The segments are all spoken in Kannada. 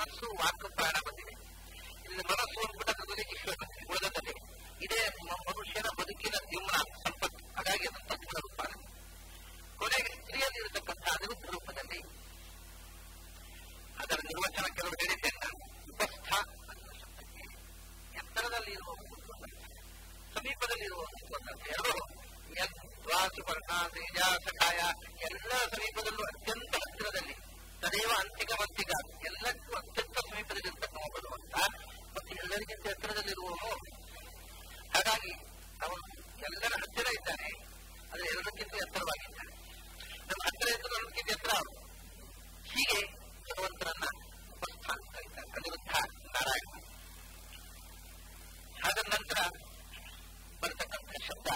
ಮನಸ್ಸು ವಾಕ್ ಪ್ರಾಣ ಬಂದಿದೆ ಇಲ್ಲಿ ಮನಸ್ಸು ಅಂದ್ಬಿಟ್ಟದಲ್ಲಿ ಈಶ್ವರ ಬಂದಿದೆ ಉಳಿದದಲ್ಲಿ ಇದೇ ಮ- ಮನುಷ್ಯನ ಬದುಕಿನ ಜೀವನ ಸಂಪತ್ತು ಹಾಗಾಗಿ ಅದು ತತ್ವ ರೂಪ ಕೊನೆಗೆ ಸ್ತ್ರೀಯಲ್ಲಿ ಇರತಕ್ಕಂಥ ಅನಿರುದ್ಧ ರೂಪದಲ್ಲಿ ಅದರ ನಿರ್ವಚನ ಕೆಲವು ಹೇಳಿದ್ದೇನೆ ನಾನು ಉಪಸ್ಥ ಅನ್ನುವ ಶಬ್ದಕ್ಕೆ ಎತ್ತರದಲ್ಲಿ ಇರುವ ಸಮೀಪದಲ್ಲಿ ಇರುವ ಎರಡು ದ್ವಾಸುಪರ್ಣ ತೇಜ ಸಖಾಯ ಎಲ್ಲ ಸಮೀಪದಲ್ಲೂ ಅತ್ಯಂತ ಹತ್ತಿರದಲ್ಲಿ ತದೇವ ಅಂತಿಕವಂತಿಕ ಎಲ್ಲಕ್ಕೂ ಅತ್ಯಂತ ಸಮೀಪದಲ್ಲಿ ಇರ್ತಕ್ಕಂಥ ಭಗವಂತ ಮತ್ತು ಎಲ್ಲರಿಗಿಂತ ಎತ್ತರದಲ್ಲಿರುವವನು ಹಾಗಾಗಿ ಅವನು ಎಲ್ಲರ ಹತ್ತಿರ ಇದ್ದಾನೆ ಆದರೆ ಎಲ್ಲರಿಗಿಂತ ಎತ್ತರವಾಗಿದ್ದಾನೆ ನಮ್ಮ ಹತ್ತಿರ ಇದ್ದರೂ ಎಲ್ಲರಿಗಿಂತ ಎತ್ತರ ಅವನು ಹೀಗೆ ಭಗವಂತನನ್ನ ಉಪಸ್ಥಾನ ಇದ್ದಾರೆ ಅನಿರುದ್ಧ ನಾರಾಯಣ ಆದ ನಂತರ ಬರ್ತಕ್ಕಂಥ ಶಬ್ದ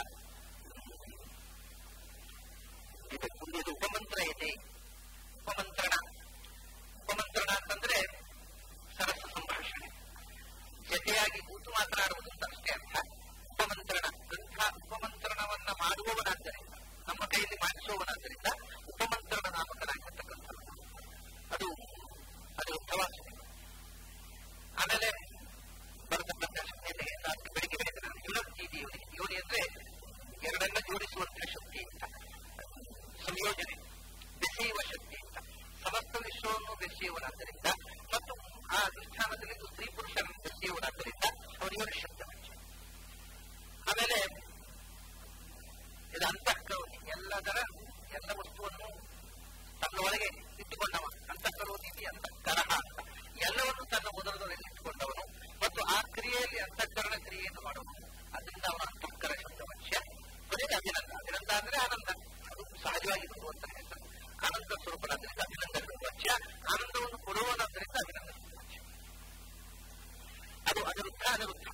ಇದು ಮುಂದಿದು ಉಪಮಂತ್ರ ಇದೆ ಉಪಮಂತ್ರಣ ಉಪಮಂತ್ರಣ ಅಂತಂದ್ರೆ ಸರಸ ಸಂಭಾಷಣೆ ಜೊತೆಯಾಗಿ ಕೂತು ಮಾತನಾಡುವುದು ಅಂತ ಅಷ್ಟೇ ಅರ್ಥ ಉಪಮಂತ್ರಣ ಗ್ರಂಥ ಉಪಮಂತ್ರಣವನ್ನ ಮಾಡುವವನಾದ್ದರಿಂದ ನಮ್ಮ ಕೈಯಲ್ಲಿ ಮಾಡಿಸುವವನಾದ್ದರಿಂದ ಉಪಮಂತ್ರಣ ನಾಮಕನಾಗಿರ್ತಕ್ಕಂಥದ್ದು ಅದು ಅದು ಪ್ರವಾಸ ಆಮೇಲೆ ಬರತಕ್ಕಂಥ ಶಕ್ತಿಯಲ್ಲಿ ನಾನು ಬೆಳಿಗ್ಗೆ ಹೇಳಿದ್ರೆ ನಾನು ಯುನಕ್ತಿ ಇದೆ ಯೋನಿ ಯೋನಿ ಅಂದ್ರೆ ಎರಡನ್ನ ಜೋಡಿಸುವಂತಹ ಶಕ್ತಿ ಅಂತ ಸಂಯೋಜನೆ ಬೆಸೆಯುವ ಶಕ್ತಿ ಅಂತ ಸಮಸ್ತ ವಿಶ್ವವನ್ನು ಬೆಸೆಯುವನಾದ್ದರಿಂದ ಮತ್ತು ಆ ಅಧಿಷ್ಠಾನದಲ್ಲಿ ಸ್ತ್ರೀ ಪುರುಷರನ್ನು ಬೆಸೆಯುವನಾದ್ದರಿಂದ ಅವರಿವರು ಶಬ್ದ ಆಮೇಲೆ ಇದು ಅಂತಃಕರೋತಿ ಎಲ್ಲದರ ಎಲ್ಲ ವಸ್ತುವನ್ನು ತನ್ನ ಒಳಗೆ ಇಟ್ಟುಕೊಂಡವ ಅಂತಃಕರೋತಿ ಅಂತಃಕರಹ ಅಂತ ಎಲ್ಲವನ್ನು ತನ್ನ ಉದರದಲ್ಲಿ ಇಟ್ಟುಕೊಂಡವನು ಮತ್ತು ಆ ಕ್ರಿಯೆಯಲ್ಲಿ ಅಂತಃಕರಣ ಕ್ರಿಯೆಯನ್ನು ಮಾಡುವನು ಅದರಿಂದ ಅವನ ಅಂತಃಕರ ಶಬ್ದವಶ್ಯ ಕೊನೆಗೆ ಅಭಿನಂದ ಅಭಿನಂದ ಅಂದ್ರೆ ಆನಂದ ಅದು ಸಹಜವಾಗಿ ಬರುವಂತಹ ಹೆಸರು ಆನಂದ ಸ್ವರೂಪನಾದ್ರಿಂದ ಅಭಿನಂದನ ವಚ್ಯ ಆನಂದವನ್ನು ಕೊಡುವನಾದ್ರಿಂದ ಅಭಿನಂದನ ವಚ್ಯ ಅದು ಅನಿರುದ್ಧ ಅನಿರುದ್ಧ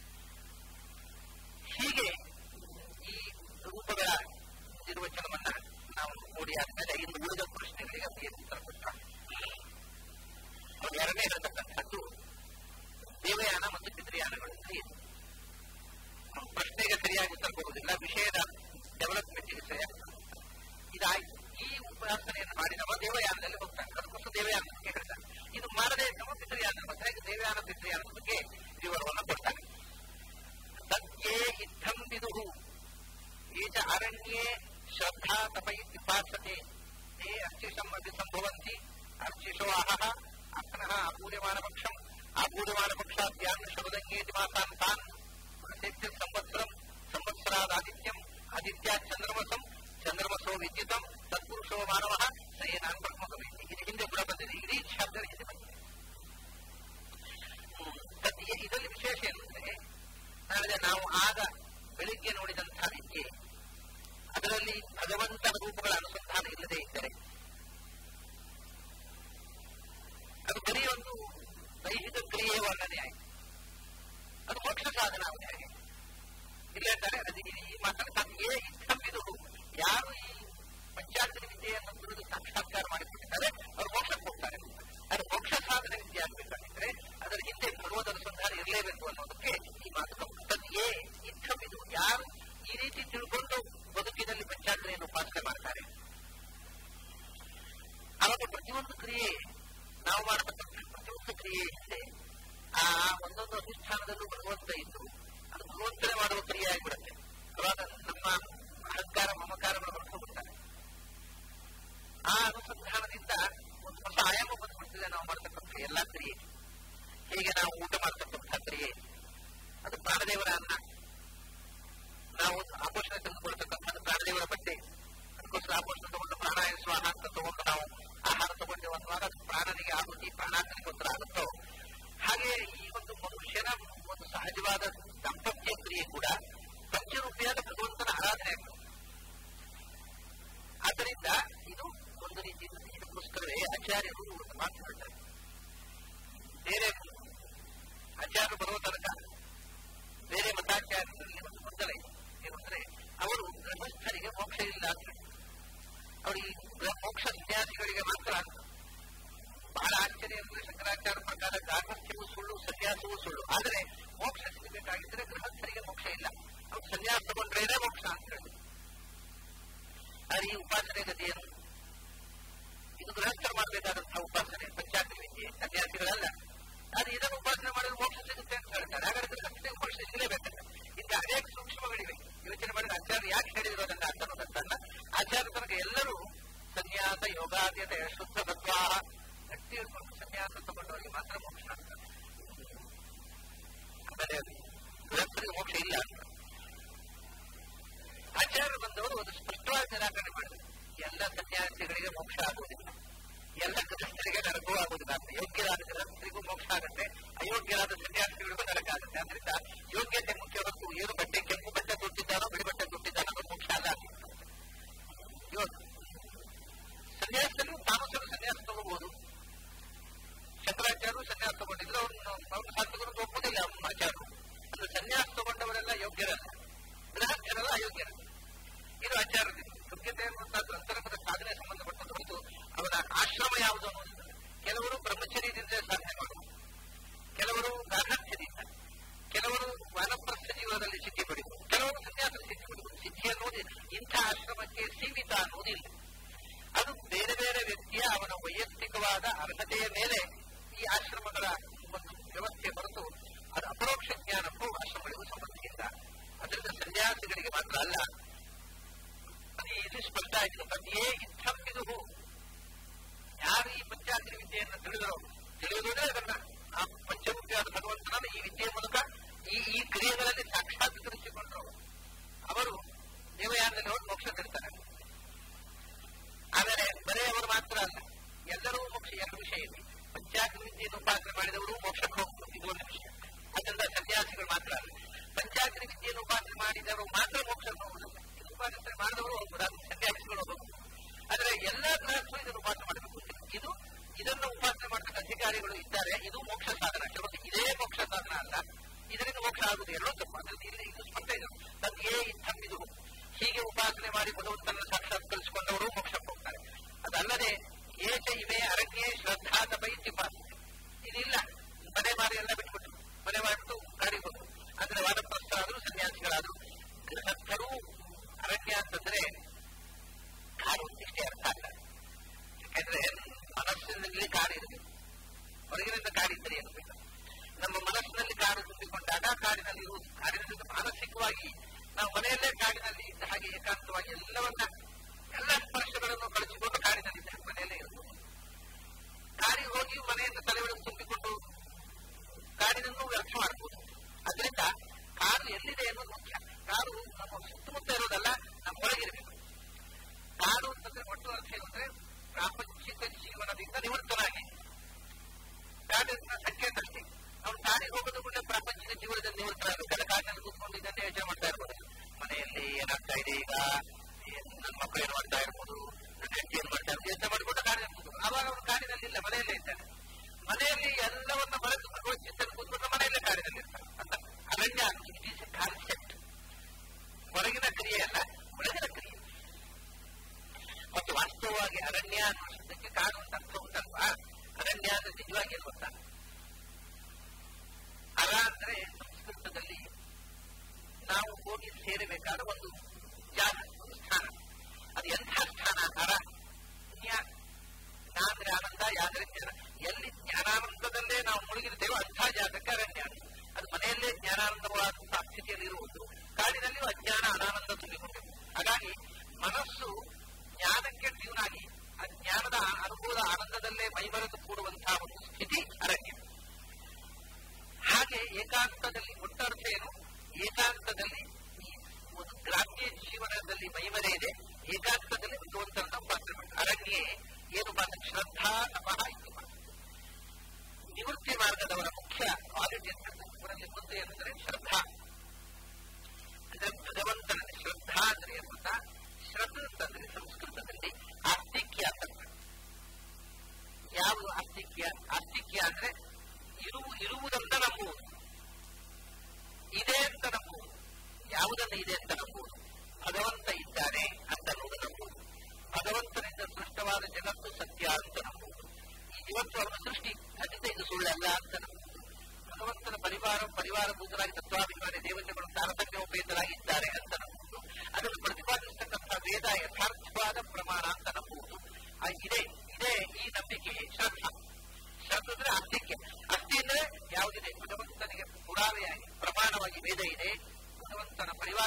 ಹೀಗೆ ಈ ರೂಪಗಳ ನಿರ್ವಚನವನ್ನ ನಾವು ನೋಡಿ ಆದ್ಮೇಲೆ ಇನ್ನು ಉಳಿದ ಪ್ರಶ್ನೆಗಳಿಗೆ ಅವರಿಗೆ ಉತ್ತರ ಕೊಟ್ಟ ಅವ್ರು ಎರಡನೇ ಇರತಕ್ಕಂಥದ್ದು ದೇವಯಾನ ಮತ್ತು ಪಿತೃಯಾನಗಳು ಅಂತ ಇದೆ ನಮ್ಮ ಪ್ರಶ್ನೆಗೆ ಸರಿಯಾಗಿ ಉತ್ತರ ಕೊಡುವುದಿಲ್ಲ ವಿಷಯದ ಡೆವಲಪ್ಮೆಂಟ್ಗೆ ಸರಿಯಾಗಿ ಇದಾಯ್ತು ಈ ಉಪಾಸನೆಯನ್ನು ಮಾಡಿದವ ದೇವಯಾನದಲ್ಲಿ ಹೋಗ್ತಾನೆ ಅದಕ್ಕೋಸ್ಕರ ದೇವಯಾನ ಬಗ್ಗೆ ಹೇಳ್ತಾನೆ ಇದು ಮಾಡದೇ ಇದ್ದವ ಪಿತೃಯಾನ ಮತ್ತೆ ದೇವಯಾನ ಪಿತೃಯಾನದ ಬಗ್ಗೆ ವಿವರವನ್ನು ಕೊಡ್ತಾನೆ ಸತ್ಯೇ ಇತ್ತಂ ವಿದುಹು ಏಚ ಅರಣ್ಯೇ ಶ್ರದ್ಧಾ ತಪೈ ಪಿಪಾಸತೆ ತೇ ಅರ್ಚಿಷಂ ಅಭಿಸಂಭವಂತಿ ಅರ್ಚಿಷೋ ಅಹಃ ಅಕ್ನಃ ಅಪೂರ್ಯಮಾನ ಪಕ್ಷಂ ಅಪೂರ್ಯಮಾನ ಪಕ್ಷಾದ್ಯಾನ್ ಶರದಂಗೇತಿ ಮಾಸಾನ್ ತಾನ್ ಪ್ರತ್ಯಕ್ಷ ಸಂವತ್ಸರಂ ಸಂವತ್ಸರಾದಾದಿತ್ಯಂ ಆದಿತ್ಯ ಚಂದ್ರಮಸಂ ಚಂದ್ರಮಸೋ ವಿದ್ಯುತಂ ತತ್ಪುರುಷೋ ಮಾನವ ಸಯೇನಾನ್ ಬ್ರಹ್ಮಕವಿತಿ ಇದು ಹಿಂದೆ ಕೂಡ ಬಂದಿದೆ ಇಡೀ ಶಬ್ದ ಹಿಂದೆ ಬಂದಿದೆ ಹ್ಮ್. ಸತ್ಯ ಇದರಲ್ಲಿ ವಿಶೇಷ ಏನಂದ್ರೆ ನಾಳೆ ನಾವು ಆಗ ಬೆಳಿಗ್ಗೆ ನೋಡಿದಂತಹ ವಿದ್ಯೆ ಅದರಲ್ಲಿ ಭಗವಂತನ ರೂಪಗಳ ಅನುಸಂಧಾನ ಇಲ್ಲದೆ ಇದ್ದರೆ ಅದು ಬರೀ ಒಂದು ದೈಹಿಕ ಕ್ರಿಯೆಯ ವರ್ಣನೆ ಆಯಿತು ಅದು ಮೋಕ್ಷ ಸಾಧನ ಆಗುತ್ತೆ ಹಾಗೆ ಇಲ್ಲ ಹೇಳ್ತಾರೆ ಅದು ಈ- ಈ ಮಾತಾಡ್ತಾರೆ ಇತ್ತಂಬಿದು ಯಾರು ಈ ಪಂಚಾಕ್ಷರಿ ವಿದ್ಯೆಯನ್ನು ಕುರಿತು ಸಾಕ್ಷಾತ್ಕಾರ ಮಾಡಿಕೊಂಡಿದ್ದಾರೆ ಅವರು ಮೋಕ್ಷಕ್ಕೆ ಹೋಗ್ತಾರೆ ಅದು ಮೋಕ್ಷ ಸಾಧನ ವಿದ್ಯೆ ಆಗಬೇಕಾಗಿದ್ರೆ ಅದರ ಹಿಂದೆ ಭಗವದ್ ಅನುಸಂಧಾನ ಇರಲೇಬೇಕು ಅನ್ನೋದಕ್ಕೆ ಈ ಮಾತು ತದ್ಯೇ ಇತ್ತಂಬಿದು ಯಾರು ಈ ರೀತಿ ತಿಳ್ಕೊಂಡು ಬದುಕಿನಲ್ಲಿ ಪಂಚಾಕ್ಷರಿಯನ್ನು ಉಪಾಸನೆ ಮಾಡ್ತಾರೆ ಅವಾಗ ಪ್ರತಿಯೊಂದು ಕ್ರಿಯೆ ನಾವು ಮಾಡತಕ್ಕಂಥ ಪ್ರತಿಯೊಂದು ಕ್ರಿಯೆ ಹಿಂದೆ ಆ ಒಂದೊಂದು ಅಧಿಷ್ಠಾನದಲ್ಲೂ ಭಗವಂತ ಇದ್ದು ಅದು ಭಗವಂತನೇ ಮಾಡುವ ಕ್ರಿಯೆ ಆಗಿಬಿಡುತ್ತೆ ಅವಾಗ ನಮ್ಮ ಅಹಂಕಾರ ಮಮಕಾರಗಳು ಹೊರಟುಬಿಡ್ತಾರೆ ಆ ಅನುಸಂಧಾನದಿಂದ ಒಂದು ಹೊಸ ಆಯಾಮ ಬಂದ್ಬಿಡ್ತಿದೆ ನಾವು ಮಾಡತಕ್ಕಂಥ ಎಲ್ಲಾ ಕ್ರಿಯೆ ಹೇಗೆ ನಾವು ಊಟ ಮಾಡತಕ್ಕಂಥ ಕ್ರಿಯೆ ಅದು ಪ್ರಾಣದೇವರ ಅನ್ನ ನಾವು ಆಪೋಷಣ ತೆಗೆದುಕೊಳ್ತಕ್ಕಂಥದ್ದು ಪ್ರಾಣದೇವರ ಬಟ್ಟೆ ಅದಕ್ಕೋಸ್ಕರ ಆಪೋಷಣ ತಗೊಂಡು ಪ್ರಾಣಾಯ ಸ್ವಾಹ ಅಂತ ತಗೊಂಡು ನಾವು ಆಹಾರ ತಗೊಂಡು ಅನ್ನುವಾಗ ಅದು ಪ್ರಾಣನಿಗೆ ಆಗುತ್ತಿ ಪ್ರಾಣಾಗ್ನಿಗೋಸ್ಕರ ಆಗುತ್ತೋ ಹಾಗೆ ಈ ಒಂದು ಮನುಷ್ಯನ ಒಂದು ಸಹಜವಾದ ದಾಂಪತ್ಯ ಕ್ರಿಯೆ ಕೂಡ ಪಂಚರೂಪಿಯಾದ ಭಗವಂತನ ಆರಾಧನೆ ಆಗ್ತದೆ ಆದ್ದರಿಂದ ಇದು ಒಂದು ರೀತಿ ಇದಕ್ಕೋಸ್ಕರವೇ ಆಚಾರ್ಯರು ಒಂದು ಮಾತು ಹೇಳ್ತಾರೆ ಬೇರೆ ಆಚಾರ್ಯರು ಬರುವ ತನಕ ಬೇರೆ ಮತಾಚಾರ್ಯರಲ್ಲಿ ಒಂದು ಗೊಂದಲ ಇದೆ ಏನಂದ್ರೆ ಅವರು ಗೃಹಸ್ಥರಿಗೆ ಮೋಕ್ಷ ಇಲ್ಲ ಅಂತ ಹೇಳ್ತಾರೆ. ಅವರಿಗೆ ಗೃಹ- ಮೋಕ್ಷ ಸನ್ಯಾಸಿಗಳಿಗೆ ಮಾತ್ರ ಬಹಳ ಆಶ್ಚರ್ಯ ಅಂದ್ರೆ ಶಂಕರಾಚಾರ್ಯ ಪ್ರಕಾರ ಗಾರ್ಹಸ್ಥ್ಯವೂ ಸುಳ್ಳು ಸನ್ಯಾಸವೂ ಸುಳ್ಳು ಆದರೆ ಮೋಕ್ಷ ಸಿಗಬೇಕಾಗಿದ್ರೆ ಗೃಹಸ್ಥರಿಗೆ ಮೋಕ್ಷ ಇಲ್ಲ ಅವ್ರು ಸನ್ಯಾಸ ತಗೊಂಡ್ರೇನೆ ಮೋಕ್ಷ ಅಂತ ಹೇಳಿ ಆದರೆ ಈ ಉಪಾಸನೆ ಗತಿ ಏನು ಇದು ಗೃಹಸ್ಥರು ಮಾಡಬೇಕಾದಂತಹ ಉಪಾಸನೆ ಪಂಚಾಗ್ನಿ ವಿದ್ಯೆ ಸನ್ಯಾಸಿಗಳಲ್ಲ ಅದು ಇದನ್ನು ಉಪಾಸನೆ ಮಾಡಿದ್ರೆ ಮೋಕ್ಷ ಸಿಗುತ್ತೆ ಅಂತ ಹೇಳ್ತಾರೆ ಹಾಗಾದ್ರೆ ಗೃಹಸ್ಥಿಗೆ ಮೋಕ್ಷ ಸಿಗಲೇಬೇಕಲ್ಲ ಇಂಥ ಅನೇಕ ಸೂಕ್ಷ್ಮಗಳಿವೆ ಯೋಚನೆ ಮಾಡಿದ್ರೆ ಆಚಾರ್ಯ ಯಾಕೆ ಹೇಳಿರೋದನ್ನ ಅಂತ ಅನ್ನೋದನ್ನ ಆಚಾರ್ಯ ತನಕ ಎಲ್ಲರೂ ಸನ್ಯಾಸ ಯೋಗಾದ್ಯತೆ ಶುದ್ಧ ತತ್ವಾಹ ಗಟ್ಟಿ ಹಿಡ್ಕೊಂಡು ಸನ್ಯಾಸ ತಗೊಂಡವರಿಗೆ ಮಾತ್ರ ಮೋಕ್ಷ ಅಂತ ಆಮೇಲೆ ಗೃಹಸ್ಥರಿಗೆ ಮೋಕ್ಷ ಇಲ್ಲ ಅಂತ ಆಚಾರ್ಯರು ಬಂದವರು ಒಂದು ಸ್ಪಷ್ಟವಾಗಿ ನಿರಾಕರಣೆ ಮಾಡಿದರು ಎಲ್ಲ ಸನ್ಯಾಸಿಗಳಿಗೆ ಮೋಕ್ಷ ಆಗುವುದಿಲ್ಲ ಎಲ್ಲ ಗೃಹಸ್ಥರಿಗೆ ನರಕವೂ ಆಗುವುದಿಲ್ಲ ಅಂತ ಯೋಗ್ಯರಾದ ಗೃಹಸ್ಥರಿಗೂ ಮೋಕ್ಷ ಆಗುತ್ತೆ ಅಯೋಗ್ಯರಾದ ಸನ್ಯಾಸಿಗಳಿಗೂ ನರಕ ಆಗುತ್ತೆ ಆದ್ರಿಂದ ಯೋಗ್ಯತೆ ಮುಖ್ಯ ಹೊರತು ಏನು ಬಟ್ಟೆ ಕೆಂಪು ಬಟ್ಟೆ ದುಡ್ಡಿದ್ದಾನೋ ಬಿಳಿ ಬಟ್ಟೆ ದುಡ್ಡಿದ್ದಾನೋ ಅದು ಮೋಕ್ಷ ಅಲ್ಲ ಯೋಗ ಸನ್ಯಾಸದಲ್ಲಿ ತಾಮಸರು ಸನ್ಯಾಸ ತಗೋಬಹುದು ಶಂಕರಾಚಾರ್ಯರು ಸನ್ಯಾಸ ತಗೊಂಡಿದ್ರು ಅವ್ರನ್ನ ಅವ್ರ ಶಾಸಕರು ಒಪ್ಪುದಿಲ್ಲ ಆಚಾರ್ಯರು ಅಂದ್ರೆ ಸನ್ಯಾಸ ತಗೊಂಡವರೆಲ್ಲ ಯೋಗ್ಯರಲ್ಲ ಗೃಹಸ್ಥರೆಲ್ಲ ಅಯೋಗ್ಯರಲ್ಲ ಇದು ಆಚಾರ್ಯರು ಯೋಗ್ಯತೆ ಅನ್ನುವಂಥದ್ದು ಅಂತರಂಗದ ಸಾಧನೆ ಸಂಬಂಧಪಟ್ಟದ್ದು ಹೊರತು ಅವರ ಆಶ್ರಮ ಯಾವುದು ಅನ್ನೋದು ಕೆಲವರು ಬ್ರಹ್ಮಚರ್ಯದಿಂದ ಸಾಧನೆ ಮಾಡುವರು ಕೆಲವರು ಗಾರ್ಹಸ್ಥ್ಯದಿಂದ ಕೆಲವರು ವಾನಪ್ರಸ್ಥ ಜೀವನದಲ್ಲಿ ಸಿದ್ಧಿ ಪಡೆಯುವರು ಕೆಲವರು ಸನ್ಯಾಸ ಸಿದ್ಧಿ ಪಡೆಯುವರು ಸಿದ್ಧಿ ಅನ್ನೋದು ಇಂಥ ಆಶ್ರಮಕ್ಕೆ ಸೀಮಿತ ಅನ್ನೋದಿಲ್ಲ ಅದು ಬೇರೆ ಬೇರೆ ವ್ಯಕ್ತಿಯ ಅವನ ವೈಯಕ್ತಿಕವಾದ ಅರ್ಹತೆಯ ಮೇಲೆ ಈ ಆಶ್ರಮಗಳ ಒಂದು ವ್ಯವಸ್ಥೆ ಹೊರತು ಅದು ಅಪರೋಕ್ಷ ಜ್ಞಾನಕ್ಕೂ ಆಶ್ರಮಗಳಿಗೂ ಸಂಬಂಧ ಇಲ್ಲ ಅದರಿಂದ ಸನ್ಯಾಸಿಗಳಿಗೆ ಮಾತ್ರ ಅಲ್ಲ ಅದು ಇದು ಸ್ಪಷ್ಟ ಆಗಿದೆ ತದೆಯೇ ಇತ್ತಂಬಿದು ಯಾರು ಈ ಪಂಚಾಗ್ನಿ ವಿದ್ಯೆಯನ್ನು ತಿಳಿದರೋ ತಿಳಿಯುವುದೇ ಅದನ್ನ ಆ ಪಂಚಮುಖಿಯಾದ ಭಗವಂತನನ್ನು ಈ ವಿದ್ಯೆಯ ಮೂಲಕ ಈ ಈ ಕ್ರಿಯೆಗಳಲ್ಲಿ ಸಾಕ್ಷಾತ್ಕರಿಸಿಕೊಂಡ್ರು ಅವರು ದೇವಯಾನದಲ್ಲಿ ಹೋಗಿ ಮೋಕ್ಷ ಕರೀತಾರೆ ಆದರೆ ಬರೇ ಅವರು ಮಾತ್ರ ಅಲ್ಲ ಎಲ್ಲರೂ ಮೋಕ್ಷ ಎರಡು ವಿಷಯ ಇದೆ ಪಂಚಾಗ್ನಿ ವಿದ್ಯೆಯನ್ನು ಉಪಾಸನೆ ಮಾಡಿದವರು ಮೋಕ್ಷಕ್ಕೆ ಹೋಗ್ತಾರೆ ಇದು ಒಂದು ವಿಷಯ ಅದರಿಂದ ಸನ್ಯಾಸಿಗಳು ಮಾತ್ರ ಅಲ್ಲ ಪಂಚಾಗ್ನಿ ವಿದ್ಯೆಯನ್ನು ಉಪಾಸನೆ ಮಾಡಿದವರು ಮಾತ್ರ ಮೋಕ್ಷಕ್ಕೆ ಹೋಗುವುದಿಲ್ಲ ಇದು ಉಪಾಸನೆ ಮಾಡಿದವರು ಹೋಗ್ಬೋದು ಅದು ಸನ್ಯಾಸಿಗಳು ಹೋಗ್ಬೋದು ಆದರೆ ಎಲ್ಲ ಗೃಹಸ್ಥರು ಇದನ್ನು ಉಪಾಸನೆ ಮಾಡಬೇಕು ಇದು ಇದನ್ನು ಉಪಾಸನೆ ಮಾಡತಕ್ಕ ಅಧಿಕಾರಿಗಳು ಇದ್ದಾರೆ ಇದು ಮೋಕ್ಷ ಸಾಧನ ಕೆಲವೊಂದು ಇದೇ ಮೋಕ್ಷ ಸಾಧನ ಅಲ್ಲ ಇದರಿಂದ ಮೋಕ್ಷ ಆಗುವುದು ಎರಡೂ ತಪ್ಪು ಅದರಿಂದ ಇಲ್ಲಿ ಇದು ಸ್ಪಷ್ಟ ಇದೆ ತದ್ಯೇ ಇತ್ತಂಬಿದು ಹೀಗೆ ಉಪಾಸನೆ ಮಾಡಿ ಭಗವಂತನ ಸಾಕ್ಷಾತ್ಕರಿಸಿಕೊಂಡವರು ಮೋಕ್ಷಕ್ಕೆ ಹೋಗ್ತಾರೆ ಅದಲ್ಲದೆ ಏಚ ಇವೆ ಅರಣ್ಯೇ ಶ್ರದ್ಧಾ ತಪೈ ಇದಿಲ್ಲ ಮನೆ ಮಾರಿ ಎಲ್ಲ ಬಿಟ್ಬಿಟ್ಟು ಮನೆ ಮಾಡಿಬಿಟ್ಟು ಗಾಡಿ ಹೋದ್ರು ಅಂದ್ರೆ ವಾದಪ್ರಸ್ಥರಾದ್ರು ಸನ್ಯಾಸಿಗಳಾದ್ರು ಗೃಹಸ್ಥರು ಅರಣ್ಯ ಅಂತಂದ್ರೆ ಕಾಡು ಇಷ್ಟೇ ಅರ್ಥ ಅಲ್ಲ ಯಾಕಂದ್ರೆ ಮನಸ್ಸಿನಲ್ಲಿ ಕಾಡು ಇರಬೇಕು ಹೊರಗಿನಿಂದ ಕಾಡಿದ್ದರೆ ಏನು ಬೇಕು ನಮ್ಮ ಮನಸ್ಸಿನಲ್ಲಿ ಕಾಡು ತುಂಬಿಕೊಂಡಾಗ ಕಾಡಿನಲ್ಲಿ ಇರುವುದು ಕಾಡಿನಿಂದ ಮಾನಸಿಕವಾಗಿ ನಾವು ಮನೆಯಲ್ಲೇ ಕಾಡಿನಲ್ಲಿ ಇದ್ದ ಹಾಗೆ ಏಕಾಂತವಾಗಿ ಎಲ್ಲವನ್ನ ಎಲ್ಲ ಸ್ಪರ್ಶಗಳನ್ನು ಕಳಿಸಿಕೊಂಡು ಕಾಡಿನಲ್ಲಿದ್ದ ಮನೆಯಲ್ಲೇ ಇರಬಹುದು ಕಾಡಿಗೆ ಹೋಗಿ ಮನೆಯಿಂದ ತಲೆಗಳನ್ನು ತುಂಬಿಕೊಂಡು ಕಾಡಿನನ್ನು ವ್ಯರ್ಥ ಮಾಡಬಹುದು ಅದರಿಂದ ಕಾಡು ಎಲ್ಲಿದೆ ಅನ್ನೋದು ಮುಖ್ಯ ಕಾಡು ನಮ್ಮ ಸುತ್ತಮುತ್ತ ಇರೋದಲ್ಲ ನಮ್ಮ ಒಳಗಿರಬೇಕು ಕಾಡು ಅಂತಂದ್ರೆ ಒಟ್ಟು ಅರ್ಥ ಏನು ಅಂದ್ರೆ ಪ್ರಾಪಂಚಿಕ ಜೀವನದಿಂದ ನಿವೃತ್ತನಾಗಿ ಕಾಡಿನ ಸಂಕೇತ ಅಷ್ಟೇ ಅವ್ನು ಕಾಡಿಗೆ ಹೋಗೋದು ಕೂಡ ಪ್ರಾಪಂಚಿಕ ಜೀವನದಲ್ಲಿ ನಿವೃತ್ತರಾಗಬೇಕಲ್ಲ ಕಾಡಿನಲ್ಲಿ ಕೂತ್ಕೊಂಡು ಇದನ್ನೇ ಯೋಚನೆ ಮಾಡ್ತಾ ಇರ್ಬೋದು ಮನೆಯಲ್ಲಿ ಏನಾಗ್ತಾ ಇದೆ ಈಗ ನನ್ನ ಮಕ್ಕಳು ಏನು ಮಾಡ್ತಾ ಇರ್ಬೋದು ನನ್ನ ಹೆಂಡತಿ ಏನು ಮಾಡ್ತಾ ಇರ್ಬೋದು ಯೋಚನೆ ಮಾಡಿಕೊಂಡು ಕಾಡಿನಲ್ಲಿ ಕೂತ್ಕೊಂಡು ಅವಾಗ ಅವನು ಕಾಡಿನಲ್ಲಿ ಇಲ್ಲ ಮನೆಯಲ್ಲೇ ಇದ್ದಾನೆ ಮನೆಯಲ್ಲಿ ಎಲ್ಲವನ್ನ ಮರೆತು ಭಗವತ್ ಚಿಂತನೆ ಕೂತ್ಕೊಂಡು ಮನೆಯಲ್ಲೇ ಕಾಡಿನಲ್ಲಿ ಇರ್ತಾನೆ ಅಂತ ಅರಣ್ಯ ಇಟ್ ಈಸ್ ಎ ಕಾನ್ಸೆಪ್ಟ್ ಹೊರಗಿನ ಕ್ರಿಯೆ ಅಲ್ಲ ಒಳಗಿನ ಕ್ರಿಯೆ ಮತ್ತು ವಾಸ್ತವವಾಗಿ ಅರಣ್ಯ ಅನ್ನೋ ಶಬ್ದಕ್ಕೆ ಕಾಡು ಅಂತ ಅರ್ಥ ಉಂಟಲ್ವಾ ಅರಣ್ಯ ಅಂದ್ರೆ ನಿಜವಾಗಿ ಏನು ಗೊತ್ತಾ ಅರ ಅಂದ್ರೆ ಸಂಸ್ಕೃತದಲ್ಲಿ ನಾವು ಹೋಗಿ ಸೇರಬೇಕಾದ ಒಂದು ಜಾಗ ಒಂದು ಸ್ಥಾನ ಅದು ಎಂಥ ಸ್ಥಾನ ಅರ ಜ್ಞಾ ಅಂದ್ರೆ ಆನಂದ ಯಾದ್ರೆ ಜ್ಞಾನ ಎಲ್ಲಿ ಜ್ಞಾನಾನಂದದಲ್ಲೇ ನಾವು ಮುಳುಗಿರ್ತೇವೋ ಅಂಥ ಜಾಗಕ್ಕೆ ಅರಣ್ಯ ಅದು ಮನೆಯಲ್ಲೇ ಜ್ಞಾನಾನಂದವಾದಂತಹ ಸ್ಥಿತಿಯಲ್ಲಿ ಇರುವುದು ಕಾಡಿನಲ್ಲಿಯೂ ಅಜ್ಞಾನ ಅನಾನಂದ ತುಂಬಿಕೊಂಡಿದೆ ಹಾಗಾಗಿ ಮನಸ್ಸು ಜ್ಞಾನಕ್ಕೆ ಟ್ಯೂನ್ ಆಗಿ ಆ ಜ್ಞಾನದ ಅನುಭವದ ಆನಂದದಲ್ಲೇ ಮೈಮರೆತು ಕೂಡುವಂತಹ ಒಂದು ಸ್ಥಿತಿ ಅರಣ್ಯ ಹಾಗೆ ಏಕಾಂತದಲ್ಲಿ ಒಟ್ಟರ್ಥ ಏನು ಏಕಾಂತದಲ್ಲಿ ಈ ಒಂದು ಗ್ರಾಮ್ಯ ಜೀವನದಲ್ಲಿ ಮೈಮರೆ ಇದೆ ಏಕಾಂತದಲ್ಲಿ ಭಗವಂತನ ಉಪಾಸನೆ ಮಾಡಿ ಅರಣ್ಯೇ ಏನು ಮಾತ್ರ ಶ್ರದ್ಧಾ ತಪಃ ಇದು ನಿವೃತ್ತಿ ಮಾರ್ಗದವರ ಮುಖ್ಯ ಕ್ವಾಲಿಟಿ ಅಂತಂದ್ರೆ ಅವರಲ್ಲಿ ಒಂದು ಏನಂದ್ರೆ ಶ್ರದ್ಧಾ ಅಂದ್ರೆ ಭಗವಂತನಲ್ಲಿ ಶ್ರದ್ಧಾ ಅಂದ್ರೆ ಏನು ಗೊತ್ತಾ ಶ್ರದ್ಧ ಅಂತಂದ್ರೆ ಸಂಸ್ಕೃತದಲ್ಲಿ ಆಸ್ತಿಕ್ಯ ಅಂತ ಯಾವುದು ಆಸ್ತಿಕ್ಯ ಆಸ್ತಿಕ್ಯ ಅಂದ್ರೆ ಇರು ಇರುವುದಂತ ನಂಬುವುದು ಇದೆ ಅಂತ ನಂಬುವುದು ಯಾವುದನ್ನು ಇದೆ ಅಂತ ನಂಬುವುದು ಭಗವಂತ ಇದ್ದಾನೆ ಅಂತ ಅನ್ನುವುದು ನಂಬುವುದು ಭಗವಂತನಿಂದ ಸೃಷ್ಟವಾದ ಜಗತ್ತು ಸತ್ಯ ಅಂತ ನಂಬುವುದು ಈ ಇವತ್ತು ಅವನ ಸೃಷ್ಟಿ ಖಂಡಿತ ಇದು ಸುಳ್ಳಲ್ಲ ಅಂತ ನಂಬುವುದು ಭಗವಂತನ ಪರಿವಾರ ಪರಿವಾರಭೂತರಾಗಿ ತತ್ವಾಭಿಮಾನಿ ದೇವತೆಗಳು ತಾರತಮ್ಯೋಪೇತರಾಗಿದ್ದಾರೆ ಅಂತ ನಂಬುವುದು ಅದನ್ನು ಪ್ರತಿಪಾದಿಸತಕ್ಕಂಥ ವೇದ ಯಥಾರ್ಥವಾದ ಪ್ರಮಾಣ ಅಂತ ನಂಬುವುದು ಆ ಇದೆ ಇದೆ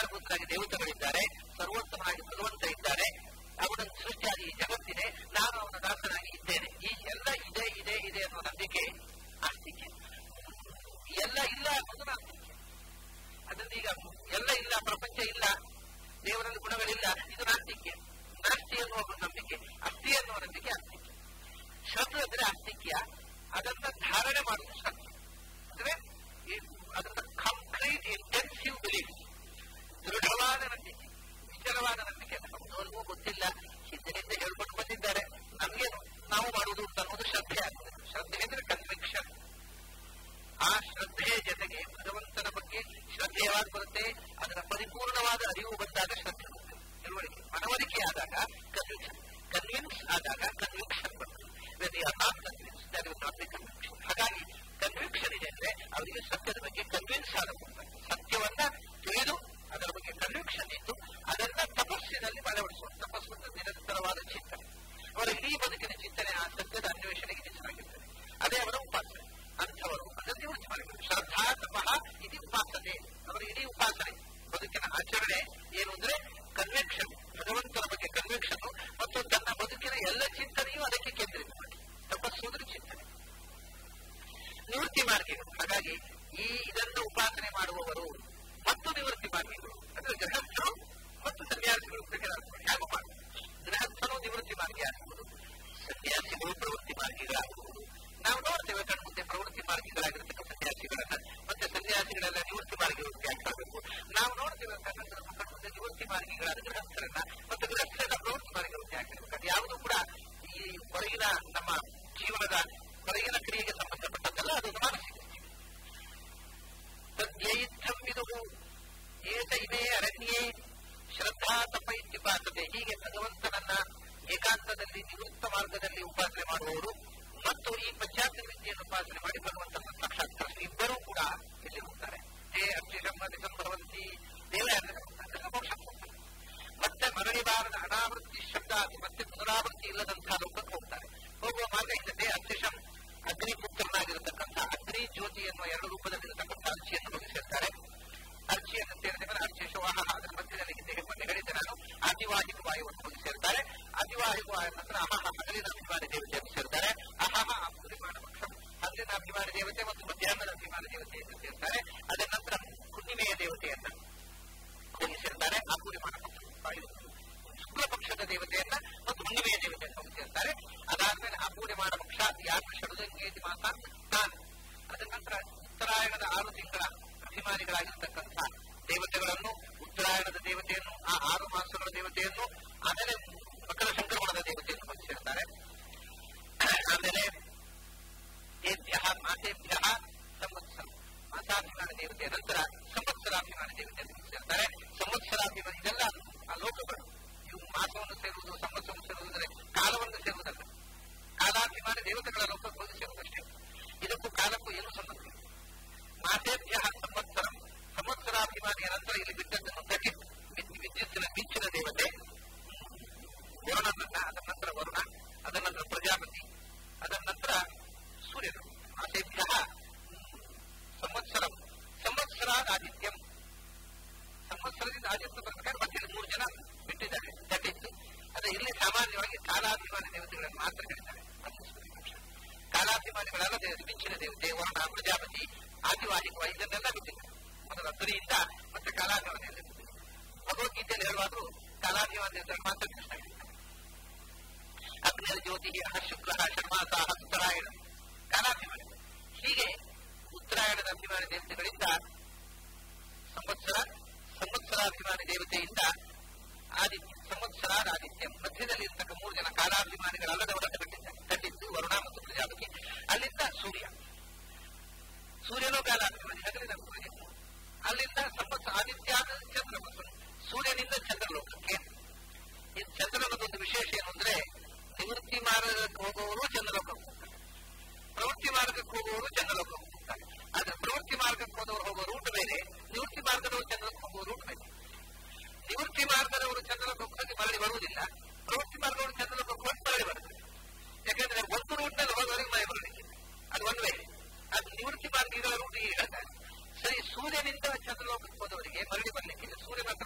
ಆಧಾರಭೂತರಾಗಿ ದೇವತೆಗಳಿದ್ದಾರೆ ಸರ್ವೋತ್ತಮನಾಗಿ ಭಗವಂತ ಇದ್ದಾರೆ ಅವನ ಸೃಷ್ಟಿಯಾಗಿ ಈ ಜಗತ್ತಿದೆ ನಾನು ಅವನ ದಾಸನಾಗಿ ಇದ್ದೇನೆ ಈ ಎಲ್ಲ ಇದೆ ಇದೆ ಇದೆ ಅನ್ನೋ ನಂಬಿಕೆ ಆಸ್ತಿಕೆ ಎಲ್ಲ ಇಲ್ಲ ಅನ್ನೋದು ನಾಸ್ತಿಕೆ ಅದರಿಂದ ಈಗ ಎಲ್ಲ ಇಲ್ಲ ಪ್ರಪಂಚ ಇಲ್ಲ ದೇವರಲ್ಲಿ ಗುಣಗಳಿಲ್ಲ ಇದು ನಾಸ್ತಿಕ್ಯ ನಾಸ್ತಿ ಅನ್ನುವ ಒಂದು ನಂಬಿಕೆ ಅಸ್ಥಿ ಅನ್ನುವ ನಂಬಿಕೆ ಆಸ್ತಿಕ್ಯ ಶ್ರದ್ಧೆ ಅಂದ್ರೆ ಆಸ್ತಿಕ್ಯ ಅದನ್ನ ಧಾರಣೆ ಮಾಡುವುದು ಶ್ರದ್ಧೆ ಅಂದ್ರೆ ಈ- ಅದನ್ನ ಕಂಪ್ಲೀಟ್ ಇಂಟೆನ್ಸಿವ್ ಬಿಲೀಫ್ ದೃಢವಾದ ನಂಬಿಕೆ ನಿಶ್ಚಲವಾದ ನಂಬಿಕೆ ಅಲ್ಲ ನಮಗೂ ಗೊತ್ತಿಲ್ಲ ಹಿಂದಿನಿಂದ ಹೇಳ್ಕೊಂಡು ಬಂದಿದ್ದಾರೆ ನಮ್ಗೆ ನಾವು ಮಾಡುವುದು ಅಂತ ಅನ್ನೋದು ಶ್ರದ್ಧೆ ಆಗ್ತದೆ ಶ್ರದ್ಧೆ ಅಂದ್ರೆ ಕನ್ವಿಕ್ಷನ್ ಆ ಶ್ರದ್ಧೆಯ ಜೊತೆಗೆ ಭಗವಂತನ ಬಗ್ಗೆ ಶ್ರದ್ಧೆ ಯಾವಾಗ ಬರುತ್ತೆ ಅದರ ಪರಿಪೂರ್ಣವಾದ ಅರಿವು ಬಂದಾಗ ಶ್ರದ್ಧೆ ಬರುತ್ತೆ ತಿಳುವಳಿಕೆ ಮನವರಿಕೆ ಆದಾಗ ಕನ್ವಿಕ್ಷನ್ ಕನ್ವಿನ್ಸ್ ಆದಾಗ ಕನ್ವಿಕ್ಷನ್ ಬರ್ತದೆ when you are not convince that will not be conviction ಹಾಗಾಗಿ ಕನ್ವಿಕ್ಷನ್ ಇದೆ ಅಂದ್ರೆ ಅವರಿಗೆ ಸತ್ಯದ ಬಗ್ಗೆ ಕನ್ವಿನ್ಸ್ ಆಗಬಹುದು ಸತ್ಯವನ್ನ ತಿಳಿದು ಅದರ ಬಗ್ಗೆ ಕನ್ವಿಕ್ಷನ್ ಇದ್ದು ಅದನ್ನ ತಪಸ್ಸಿನಲ್ಲಿ ಅಳವಡಿಸುವ ತಪಸ್ಸು ಅಂದ್ರೆ ನಿರಂತರವಾದ ಚಿಂತನೆ ಅವರ ಇಡೀ ಬದುಕಿನ ಚಿಂತನೆ ಆ ಸತ್ಯದ ಅನ್ವೇಷಣೆಗೆ ನಿಜವಾಗಿರ್ತದೆ ಅದೇ ಅವರ ಉಪಾಸನೆ ಅಂಥವರು ಅದನ್ನು ನಿವೃತ್ತಿ ಮಾಡಬೇಕು ಶ್ರದ್ಧಾ ತಪಃ ಇದು ಉಪಾಸನೆ ಅವರ ಇಡೀ ಉಪಾಸನೆ ಬದುಕಿನ ಆಚರಣೆ ಏನು ಅಂದ್ರೆ ಕನ್ವೆಕ್ಷನ್ ಭಗವಂತನ ಬಗ್ಗೆ ಕನ್ವೆಕ್ಷನ್ ಮತ್ತು ತನ್ನ ಬದುಕಿನ ಎಲ್ಲ ಚಿಂತನೆಯೂ ಅದಕ್ಕೆ ಕೇಂದ್ರೀಕೃತ ಮಾಡಿ ತಪಸ್ಸು ಅಂದ್ರೆ ಚಿಂತನೆ ನಿವೃತ್ತಿ ಮಾರ್ಗಿಗಳು ಹಾಗಾಗಿ ಈ ಇದನ್ನು ಉಪಾಸನೆ ಮಾಡುವವರು ಮತ್ತು ನಿವೃತ್ತಿ ಮಾರ್ಗಿಗಳು ಅಂದ್ರೆ ಗೃಹಸ್ಥರು ಮತ್ತು ಸನ್ಯಾಸಿಗಳು ಹೇಗೂ ಮಾಡುವುದು ಗೃಹಸ್ಥರು ನಿವೃತ್ತಿ ಮಾರ್ಗಿ ಆಗಬಹುದು ಸನ್ಯಾಸಿಗಳು ಪ್ರವೃತ್ತಿ ಮಾರ್ಗಿಗಳಾಗಬಹುದು ನಾವು ನೋಡ್ತೇವೆ ಕಣ್ಮುಂದೆ ಪ್ರವೃತ್ತಿ ಮಾರ್ಗಿಗಳಾಗಿರ್ತಕ್ಕ ಸನ್ಯಾಸಿಗಳನ್ನ ಮತ್ತೆ ಸನ್ಯಾಸಿಗಳೆಲ್ಲ ನಿವೃತ್ತಿ ಮಾರ್ಗಿಗಳು ಯಾಕೆ ಮಾಡಬೇಕು ನಾವು ನೋಡ್ತೇವೆ ಕಣ್ಮುಂದೆ ಕಣ್ಮುಂದೆ ನಿವೃತ್ತಿ ಮಾರ್ಗಿಗಳಾದ ಗೃಹಸ್ಥರನ್ನ ಮತ್ತು ಗೃಹಸ್ಥರನ್ನ ಪ್ರವೃತ್ತಿ ಮಾರ್ಗಿಗಳು ಯಾಕೆ ಇರಬೇಕು ಅದು ಯಾವುದು ಕೂಡ ಈ ಹೊರಗಿನ ನಮ್ಮ ಜೀವನದ ಹೊರಗಿನ ಕ್ರಿಯೆಗೆ ಸಂಬಂಧಪಟ್ಟದ್ದಲ್ಲ ಅದೊಂದು ಮಾನಸಿಕ ಸ್ಥಿತಿ ತದ್ಯೈತ್ಥಂ ವಿದುಹು ಏತ ಇದೇ ಅರಣ್ಯೇ ಶ್ರದ್ಧಾ ತಪ ಇತ್ಯುಪಾಸತೆ ಹೀಗೆ ಭಗವಂತನನ್ನ ಏಕಾಂತದಲ್ಲಿ ನಿವೃತ್ತ ಮಾರ್ಗದಲ್ಲಿ ಉಪಾಸನೆ ಮಾಡುವವರು ಮತ್ತು ಈ ಪಂಚಾಗ್ನಿ ವಿದ್ಯೆಯನ್ನು ಉಪಾಸನೆ ಮಾಡಿ ಭಗವಂತನ ಸಾಕ್ಷಾತ್ಕಾರ ಇಬ್ಬರೂ ಕೂಡ ಎಲ್ಲಿ ಹೋಗ್ತಾರೆ ಹೇ ಅಕ್ಷಿಷಂ ಭಗವಂತಿ ದೇವಯಾನ ಮೋಕ್ಷ ಹೋಗ್ತಾರೆ ಮತ್ತೆ ಮರಳಿಬಾರದ ಅನಾವೃತ್ತಿ ಶಬ್ದ ಅದು ಮತ್ತೆ ಪುನರಾವೃತ್ತಿ ಇಲ್ಲದಂತಹ ಲೋಕಕ್ಕೆ ಹೋಗ್ತಾರೆ ಹೋಗುವ ಮಾರ್ಗ ಹಿಂದೆ ಅಕ್ಷಿಷಂ ಅಗ್ನಿಪುತ್ರನಾಗಿರತಕ್ಕಂಥ ಅಗ್ನಿ ಜ್ಯೋತಿ ಎನ್ನುವ ಎರಡು ರೂಪದಲ್ಲಿರತಕ್ಕಂಥ ಅರ್ಚಿಯನ್ನು ಬಗೆಸಿರ್ತಾರೆ ಅರ್ಚಿಯನ್ನು ಸೇರಿದ ಅರ್ಚಿಶೋ ಆಹ ಅದರ ಮಧ್ಯದಲ್ಲಿ ಹಿಂದೆ ಮೊನ್ನೆ ಹೇಳಿದ್ದೆ ನಾನು ಅತಿವಾಹಿಕ ವಾಯುವನ್ನು ಬಗೆಸಿರ್ತಾರೆ ಅತಿವಾಹಿಕ ವಾಯು ನಂತರ ಅಹಹ ಹಗಲಿನ ಅಭಿಮಾನಿ ದೇವತೆಯನ್ನು ಸೇರ್ತಾರೆ ಅಹಹ ಅಪೂರಿಮಾಣ ಪಕ್ಷಂ ಹಗಲಿನ ಅಭಿಮಾನಿ ದೇವತೆ ಮತ್ತು ಮಧ್ಯಾಹ್ನದ ಅಭಿಮಾನಿ ದೇವತೆಯನ್ನು ಸೇರ್ತಾರೆ ಅದರ ನಂತರ ಹುಣ್ಣಿಮೆಯ ದೇವತೆಯನ್ನ ಹೋಗಿಸಿರ್ತಾರೆ ಅಪೂರಿಮಾಣ ಪಕ್ಷ ವಾಯು ಶುಕ್ಲ ಪಕ್ಷದ ದೇವತೆಯನ್ನ ಮತ್ತು ಹುಣ್ಣಿಮೆಯ ದೇವತೆಯನ್ನು ಹೋಗಿಸಿರ್ತಾರೆ ಅದಾದ್ಮೇಲೆ ಅಪೂರ್ಯಮಾನ ಪಕ್ಷ ಯಾರು ಷಡುದಂಗೇತಿ ಮಾಸ ನಾನು ಅದರ ನಂತರ ಉತ್ತರಾಯಣದ ಆರು ತಿಂಗಳ ಅಭಿಮಾನಿಗಳಾಗಿರ್ತಕ್ಕಂಥ ದೇವತೆಗಳನ್ನು ಉತ್ತರಾಯಣದ ದೇವತೆಯನ್ನು ಆ ಆರು ಮಾಸಗಳ ದೇವತೆಯನ್ನು ಆಮೇಲೆ ಮಕರ ಸಂಕ್ರಮಣದ ದೇವತೆಯನ್ನು ಹೊಂದಿಸಿರ್ತಾರೆ ಆಮೇಲೆ ಏಭ್ಯ ಮಾಸೇಭ್ಯ ಸಂವತ್ಸರ ಮಾಸಾಭಿಮಾನ ದೇವತೆಯ ನಂತರ ಸಂವತ್ಸರಾಭಿಮಾನ ದೇವತೆಯನ್ನು ಹೊಂದಿಸಿರ್ತಾರೆ ಸಂವತ್ಸರಾಭಿಮಾನ ಇದೆಲ್ಲ ಆ ಲೋಕಗಳು ಇವು ಮಾಸವನ್ನು ಸೇರುವುದು ಸಂವತ್ಸರವನ್ನು ಸೇರುವುದಂದ್ರೆ ಕಾಲವನ್ನು ಸೇರುವುದಲ್ಲ ಕಾಲಾಭಿಮಾನ ದೇವತೆಗಳ ಲೋಕಕ್ಕೆ ಹೋಗಿ ಸೇರುವುದಷ್ಟೇ ಇದಕ್ಕೂ ಕಾಲಕ್ಕೂ ಏನು ಸಂಬಂಧ ಇಲ್ಲ ಮಾಸೇಭ್ಯ ಸಂವತ್ಸರ ಸಂವತ್ಸರಾಭಿಮಾನಿಯ ನಂತರ ಇಲ್ಲಿ ಬಿಟ್ಟದ್ದನ್ನು ತಟಿ ವಿದ್ಯುತ್ತಿನ ಮಿಂಚಿನ ದೇವತೆ ವರುಣನನ್ನ ಅದರ ನಂತರ ವರುಣ ಅದರ ನಂತರ ಪ್ರಜಾಪತಿ ಅದರ ನಂತರ ಸೂರ್ಯನು ಮಾಸೇಭ್ಯ ಸಂವತ್ಸರ ಸಂವತ್ಸರಾದ ಆದಿತ್ಯಂ ಸಂವತ್ಸರದಿಂದ ಆದಿತ್ಯ ಬರ್ಬೇಕಾದ್ರೆ ಮತ್ತೆ ಇಲ್ಲಿ ಮೂರು ಜನ ಬಿಟ್ಟಿದ್ದಾರೆ ದಟ್ಟಿತ್ತು ಅದೇ ಇಲ್ಲಿ ಸಾಮಾನ್ಯವಾಗಿ ಕಾಲಾಭಿಮಾನಿ ದೇವತೆಗಳನ್ನು ಮಾತ್ರ ಹೇಳಿದ್ದಾರೆ ಅದು ಸೂರ್ಯಪಕ್ಷ ಕಾಲಾಭಿಮಾನಿಗಳೆಲ್ಲ ದೇವತೆ ಮಿಂಚಿನ ದೇವತೆ ವರುಣ ಪ್ರಜಾಪತಿ ಆದಿವಾಹಿಕ ಇದನ್ನೆಲ್ಲ ಬಿಟ್ಟಿದ್ದಾರೆ ಮೊದಲ ಅಗ್ನಿಯಿಂದ ಮತ್ತೆ ಕಾಲಾಭಿಮಾನಿಯಿಂದ ಬಿಟ್ಟಿದ್ದಾರೆ ಭಗವದ್ಗೀತೆಯಲ್ಲಿ ಹೇಳುವಾದ್ರು ಕಾಲಾಭಿಮಾನ ದೇವತೆಗಳು ಮಾತ್ರ ಕೃಷ್ಣ ಹೇಳಿದ್ದಾರೆ ಅಗ್ನಿಯ ಜ್ಯೋತಿ ಶುಕ್ಲ ಶರ್ಮಾಸ ಉತ್ತರಾಯಣ ಕಾಲಾಭಿಮಾನಿ ಹೀಗೆ ಉತ್ತರಾಯಣದ ಅಭಿಮಾನಿ ದೇವತೆಗಳಿಂದ ಸಂವತ್ಸರ ಸಂವತ್ಸರಾಭಿಮಾನಿ ದೇವತೆಯಿಂದ ಆದಿತ್ಯ ಸಂವತ್ಸರಾದ ಆದಿತ್ಯ ಮಧ್ಯದಲ್ಲಿ ಇರ್ತಕ್ಕ ಮೂರು ಜನ ಕಾಲಾಭಿಮಾನಿಗಳಲ್ಲದವರನ್ನು ಬಿಟ್ಟಿದ್ದಾರೆ ಕಂಡಿದ್ದು ವರುಣ ಮತ್ತು ಪ್ರಜಾಪತಿ ಅಲ್ಲಿಂದ ಸೂರ್ಯ ಸೂರ್ಯನೂ ಕಾಲಾಭಿಮಾನಿ ಹಗಲಿನ ಸೂರ್ಯ ಅಲ್ಲಿಂದ ಸಂವತ್ಸರ ಆದಿತ್ಯ ಚಂದ್ರ ಮತ್ತು ಸೂರ್ಯನಿಂದ ಚಂದ್ರಲೋಕಕ್ಕೆ ಈ ಚಂದ್ರಲೋಕದ ಒಂದು ವಿಶೇಷ ಏನು ಅಂದ್ರೆ ನಿವೃತ್ತಿ ಮಾರ್ಗಕ್ಕೆ ಹೋಗುವವರು ಚಂದ್ರಲೋಕಕ್ಕೆ ಹೋಗ್ತಾರೆ ಪ್ರವೃತ್ತಿ ಮಾರ್ಗಕ್ಕೆ ಹೋಗುವವರು ಚಂದ್ರಲೋಕಕ್ಕೆ ಹೋಗ್ತಾರೆ ಆದ್ರೆ ಪ್ರವೃತ್ತಿ ಮಾರ್ಗಕ್ಕೆ ಹೋದವರು ಹೋಗುವ ರೂಟ್ ಬೇರೆ ನಿವೃತ್ತಿ ಮಾರ್ಗದವರು ಚಂದ್ರಕ್ಕೆ ಹೋಗುವ ರೂಟ್ ಬೇರೆ ನಿವೃತ್ತಿ ಮಾರ್ಗದವರು ಚಂದ್ರಲೋಕಕ್ಕೆ ಹೋಗಿ ಮರಳಿ ಬರುವುದಿಲ್ಲ ಪ್ರವೃತ್ತಿ ಮಾರ್ಗದವರು ಚಂದ್ರಲೋಕಕ್ಕೆ ಹೋಗಿ ಮರಳಿ ಬರುತ್ತದೆ ಯಾಕಂದ್ರೆ ಒಂದು ರೂಟ್ ನಲ್ಲಿ ಹೋಗೋರಿಗೆ ಮಳೆ ಬರಲಿಕ್ಕೆ ಅದು ಒಂದು ವೇ ಅದು ನಿವೃತ್ತಿ ಮಾರ್ಗಿಗಳ ರೂಟ್ ಈಗ ಹೇಳ್ತಾರೆ ಸರಿ ಸೂರ್ಯನಿಂದ ಚಂದ್ರಲೋಕಕ್ಕೆ ಹೋದವರಿಗೆ ಮರಳಿ ಬರಲಿಕ್ಕೆ ಸೂರ್ಯನ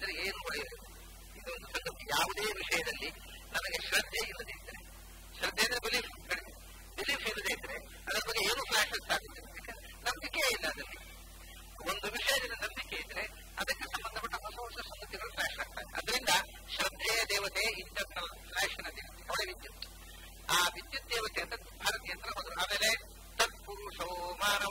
ಇದ್ರೆ ಏನು ಹೊಳೆಯುವುದು ಇದೊಂದು ಸಂಗತಿ ಯಾವುದೇ ವಿಷಯದಲ್ಲಿ ನಮಗೆ ಶ್ರದ್ಧೆ ಇಲ್ಲದೆ ಇದ್ರೆ ಶ್ರದ್ಧೆ ಅಂದ್ರೆ ಬಿಲೀಫ್ ಬಿಲೀಫ್ ಇಲ್ಲದೆ ಇದ್ರೆ ಅದರ ಬಗ್ಗೆ ಏನು ಫ್ಲಾಶಸ್ ಆಗುತ್ತೆ ನಂಬಿಕೆ ಇಲ್ಲ ಅದರಲ್ಲಿ ಒಂದು ವಿಷಯದಲ್ಲಿ ನಂಬಿಕೆ ಇದ್ರೆ ಅದಕ್ಕೆ ಸಂಬಂಧಪಟ್ಟ ಹೊಸ ಹೊಸ ಸಂಗತಿಗಳು ಫ್ಲಾಶ್ ಆಗ್ತವೆ ಅದರಿಂದ ಶ್ರದ್ಧೆಯ ದೇವತೆ ಇಂಟರ್ನಲ್ ಫ್ಲಾಶಿನ ದೇವತೆ ಅವಳ ವಿದ್ಯುತ್ ಆ ವಿದ್ಯುತ್ ದೇವತೆ ಅಂತ ಭಾರತೀಯ ಅಂತ ಹೋದ್ರು ಆಮೇಲೆ ತತ್ಪುರುಷೋ ಮಾನವ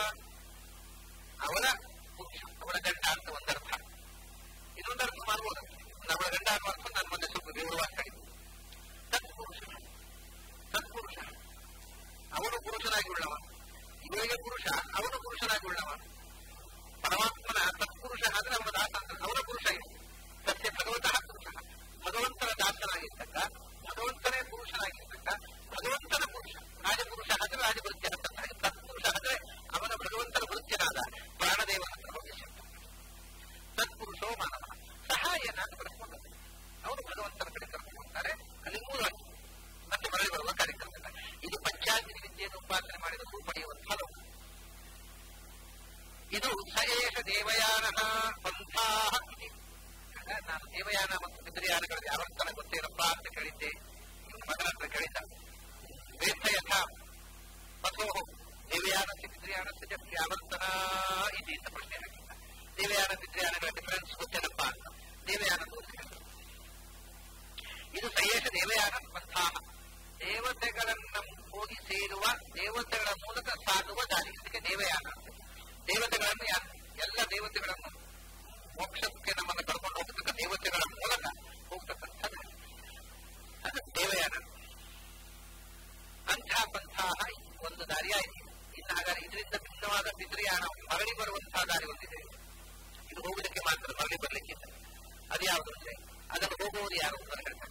ಅವಳ ಪುರುಷ ಅವಳ ಗಂಡ ಅಂತ ಒಂದರ್ಥ ಇನ್ನೊಂದರ್ಥ ಮಾಡ್ಬೋದು ಅವಳ ಗಂಡ ಅನ್ನೋ ಅರ್ಥ ನಾನು ಮೊನ್ನೆ ಸ್ವಲ್ಪ ವಿವರವಾಗಿ ಹೇಳಿದ್ದೆ ತತ್ಪುರುಷ ತತ್ಪುರುಷ ಅವನು ಪುರುಷನಾಗಿ ಉಳ್ಳವ ಇವರಿಗೆ ಪುರುಷ ಅವನು ಪುರುಷನಾಗಿ ಉಳ್ಳವ ಪರಮಾತ್ಮನ ತತ್ಪುರುಷ ಆದ್ರೆ ಅವನ ದಾಸ ಅಂತ ಅವನ ಪುರುಷ ಇದು ಸತ್ಯ ಭಗವಂತಃ ಪುರುಷ ಭಗವಂತನ ದಾಸನಾಗಿರ್ತಕ್ಕ ಭಗವಂತನೇ ಪುರುಷನಾಗಿರ್ತಕ್ಕ ಭಗವಂತನ ಪುರುಷ ರಾಜಪುರುಷ ಆದ್ರೆ ರಾಜಭೃತ್ಯ ಅಂತ ತತ್ಪುರುಷ ಆದ್ರೆ ಅವನ ಭಗವಂತನ ಭೃತ್ಯನಾದ ಪ್ರಾಣದೇವನ ಹತ್ರ ಹೋಗಿ ಸಿಗ್ತ ತತ್ಪುರುಷೋ ಮಾನವ ಸಹಾಯನ ಅಂತ ಬರ್ಕೊಂಡದ್ದು ಅವರು ಭಗವಂತನ ಕಡೆ ಕರ್ಕೊಂಡು ಹೋಗ್ತಾರೆ ಅಲ್ಲಿ ಮೂಲವಾಗಿ ಮತ್ತೆ ಮರಳಿ ಬರುವ ಕಾರ್ಯಕ್ರಮ ಇದು ಪಂಚಾಗ್ನಿ ವಿದ್ಯೆಯನ್ನು ಉಪಾಸನೆ ಮಾಡಿದವರು ಪಡೆಯುವ ಫಲವು ಇದು ಸಯೇಷ ದೇವಯಾನ ಪಂಥಾ ಇದೆ ನಾನು ದೇವಯಾನ ಮತ್ತು ಪಿತೃಯಾನಗಳಲ್ಲಿ ಆವರ್ತನ ಗೊತ್ತೇನಪ್ಪ ಅಂತ ಕೇಳಿದ್ದೆ ಮಗನ ಹತ್ರ ಕೇಳಿದ್ದ ವೇದ ಯಥಾ ಪಥೋ ದೇವಯಾನ ಪಿತೃಯಾನ ಆವರ್ತನ ಇದೆ ಅಂತ ಪ್ರಶ್ನೆ ಹಾಕಿದ್ದ ದೇವಯಾನ ಪಿತೃಯಾನಗಳ ಡಿಫರೆನ್ಸ್ ಗೊತ್ತೇನಪ್ಪ ಅಂತ ದೇವಯಾನ ಇದು ಸಯೇಷ ದೇವಯಾನ ಪಂಥಾ ದೇವತೆಗಳನ್ನ ಹೋಗಿ ಸೇರುವ ದೇವತೆಗಳ ಮೂಲಕ ಸಾಗುವ ದಾರಿ ಇದಕ್ಕೆ ದೇವಯಾನ ದೇವತೆಗಳನ್ನು ಎಲ್ಲ ದೇವತೆಗಳನ್ನು ಮೋಕ್ಷಕ್ಕೆ ನಮ್ಮನ್ನು ಕರ್ಕೊಂಡು ಹೋಗ್ತಕ್ಕ ದೇವತೆಗಳ ಮೂಲಕ ಹೋಗ್ತಕ್ಕಂಥದ್ದು ಅದು ದೇವಯಾನ ಅಂಥ ಪಂಥಾಹ ಒಂದು ದಾರಿಯಾಯಿತು ಇನ್ನು ಹಾಗಾದ್ರೆ ಇದರಿಂದ ಭಿನ್ನವಾದ ಪಿತೃಯಾನ ಮರಳಿ ಬರುವಂತಹ ದಾರಿ ಒಂದಿದೆ ಇದು ಹೋಗುವುದಕ್ಕೆ ಮಾತ್ರ ಮರಳಿ ಬರ್ಲಿಕ್ಕಿಲ್ಲ ಅದು ಯಾವುದು ಅಂದ್ರೆ ಅದನ್ನು ಹೋಗುವುದು ಯಾರು ಅಂತ ಹೇಳ್ತಾರೆ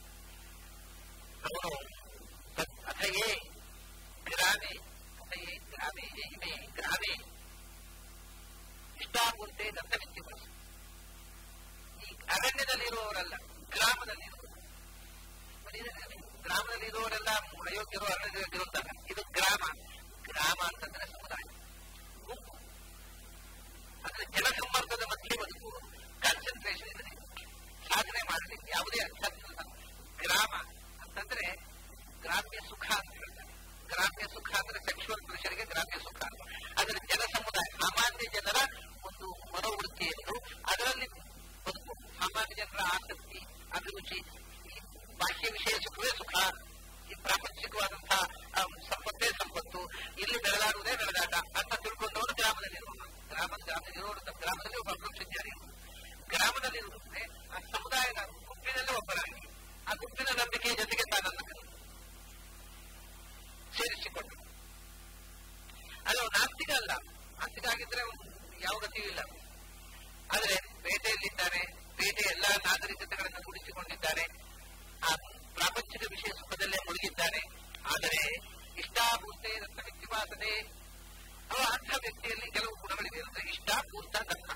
ಅವನು ಅಥಯೇ ಗ್ರಾಮೆ ಅಥಯೇ ಗ್ರಾಮೇ ಇಮೆ ಗ್ರಾಮೇ ಇಷ್ಟಾಗುಂತೆ ದತ್ತವಿದ್ಯುಗಳು ಈ ಅರಣ್ಯದಲ್ಲಿರುವವರಲ್ಲ ಗ್ರಾಮದಲ್ಲಿರುವವರು ಗ್ರಾಮದಲ್ಲಿರುವವರೆಲ್ಲ ಅಯೋಗ್ಯರು ಅರಣ್ಯದಲ್ಲಿರುವಂತಹ ಇದು ಗ್ರಾಮ ಗ್ರಾಮ ಅಂತಂದ್ರೆ ಸಮುದಾಯ ಗುಂಪು ಅಂದ್ರೆ ಜನಸಂಪರ್ಕದ ಮಧ್ಯೆ ಬದುಕು ಕಾನ್ಸಂಟ್ರೇಷನ್ ಇರಲಿ ಸಾಧನೆ ಮಾಡಲಿಕ್ಕೆ ಯಾವುದೇ ಅಧ್ಯಾತ್ಮ ಗ್ರಾಮ ಅಂತಂದ್ರೆ ಗ್ರಾಮ್ಯ ಸುಖ ಅಂತ ಹೇಳ್ತಾರೆ ಗ್ರಾಮ್ಯ ಸುಖ ಅಂದ್ರೆ ಸೆಕ್ಷುವಲ್ ಪುರುಷರಿಗೆ ಗ್ರಾಮ್ಯ ಸುಖ ಅಂತ ಅದರ ಜನ ಸಮುದಾಯ ಸಾಮಾನ್ಯ ಜನರ ಒಂದು ಮನೋವೃತ್ತಿ ಎಂದು ಅದರಲ್ಲಿ ಬದುಕು ಸಾಮಾನ್ಯ ಜನರ ಆಸಕ್ತಿ ಅಭಿರುಚಿ ಬಾಹ್ಯ ವಿಷಯ ಸುಖವೇ ಸುಖ ಈ ಪ್ರಾಪಂಚಿಕವಾದಂತಹ ಸಂಪತ್ತೇ ಸಂಪತ್ತು ಇಲ್ಲಿ ಬೆಳೆದಾಡುವುದೇ ಬೆಳೆದಾಟ ಅಂತ ತಿಳ್ಕೊಂಡವರು ಗ್ರಾಮದಲ್ಲಿರುವ ಗ್ರಾಮ ಗ್ರಾಮದಲ್ಲಿರೋರು ಗ್ರಾಮದಲ್ಲಿ ಒಬ್ಬ ಬ್ರಹ್ಮಚಾರಿ ಗ್ರಾಮದಲ್ಲಿರುವಂತೆ ಆ ಸಮುದಾಯದ ಗುಂಪಿನಲ್ಲಿ ಒಬ್ಬರಾಗಿ ಆ ಗುಂಪಿನ ನಂಬಿಕೆಯ ಜೊತೆಗೆ ತಾನನ್ನು ಸೇರಿಸಿಕೊಂಡು ಅದು ನಾಸ್ತಿಕ ಅಲ್ಲ ನಾಸ್ತಿಕ ಆಗಿದ್ರೆ ಯಾವ ಗತಿಯೂ ಇಲ್ಲ ಆದರೆ ಪೇಟೆಯಲ್ಲಿದ್ದಾನೆ ಪೇಟೆ ಎಲ್ಲಾ ನಾಗರಿಕತೆಗಳನ್ನು ಕೂಡಿಸಿಕೊಂಡಿದ್ದಾನೆ ಆ ಪ್ರಾಪಂಚಿಕ ವಿಷಯ ಸುಖದಲ್ಲೇ ಮುಳುಗಿದ್ದಾನೆ ಆದರೆ ಇಷ್ಟಾಪೂರ್ತೆ ದತ್ತ ವ್ಯಕ್ತಿವಾಸದೆ ಅವ ಅಂಥ ವ್ಯಕ್ತಿಯಲ್ಲಿ ಕೆಲವು ಗುಣಗಳಿವೆ ಅಂದ್ರೆ ಇಷ್ಟ ಪೂರ್ತ ದತ್ತ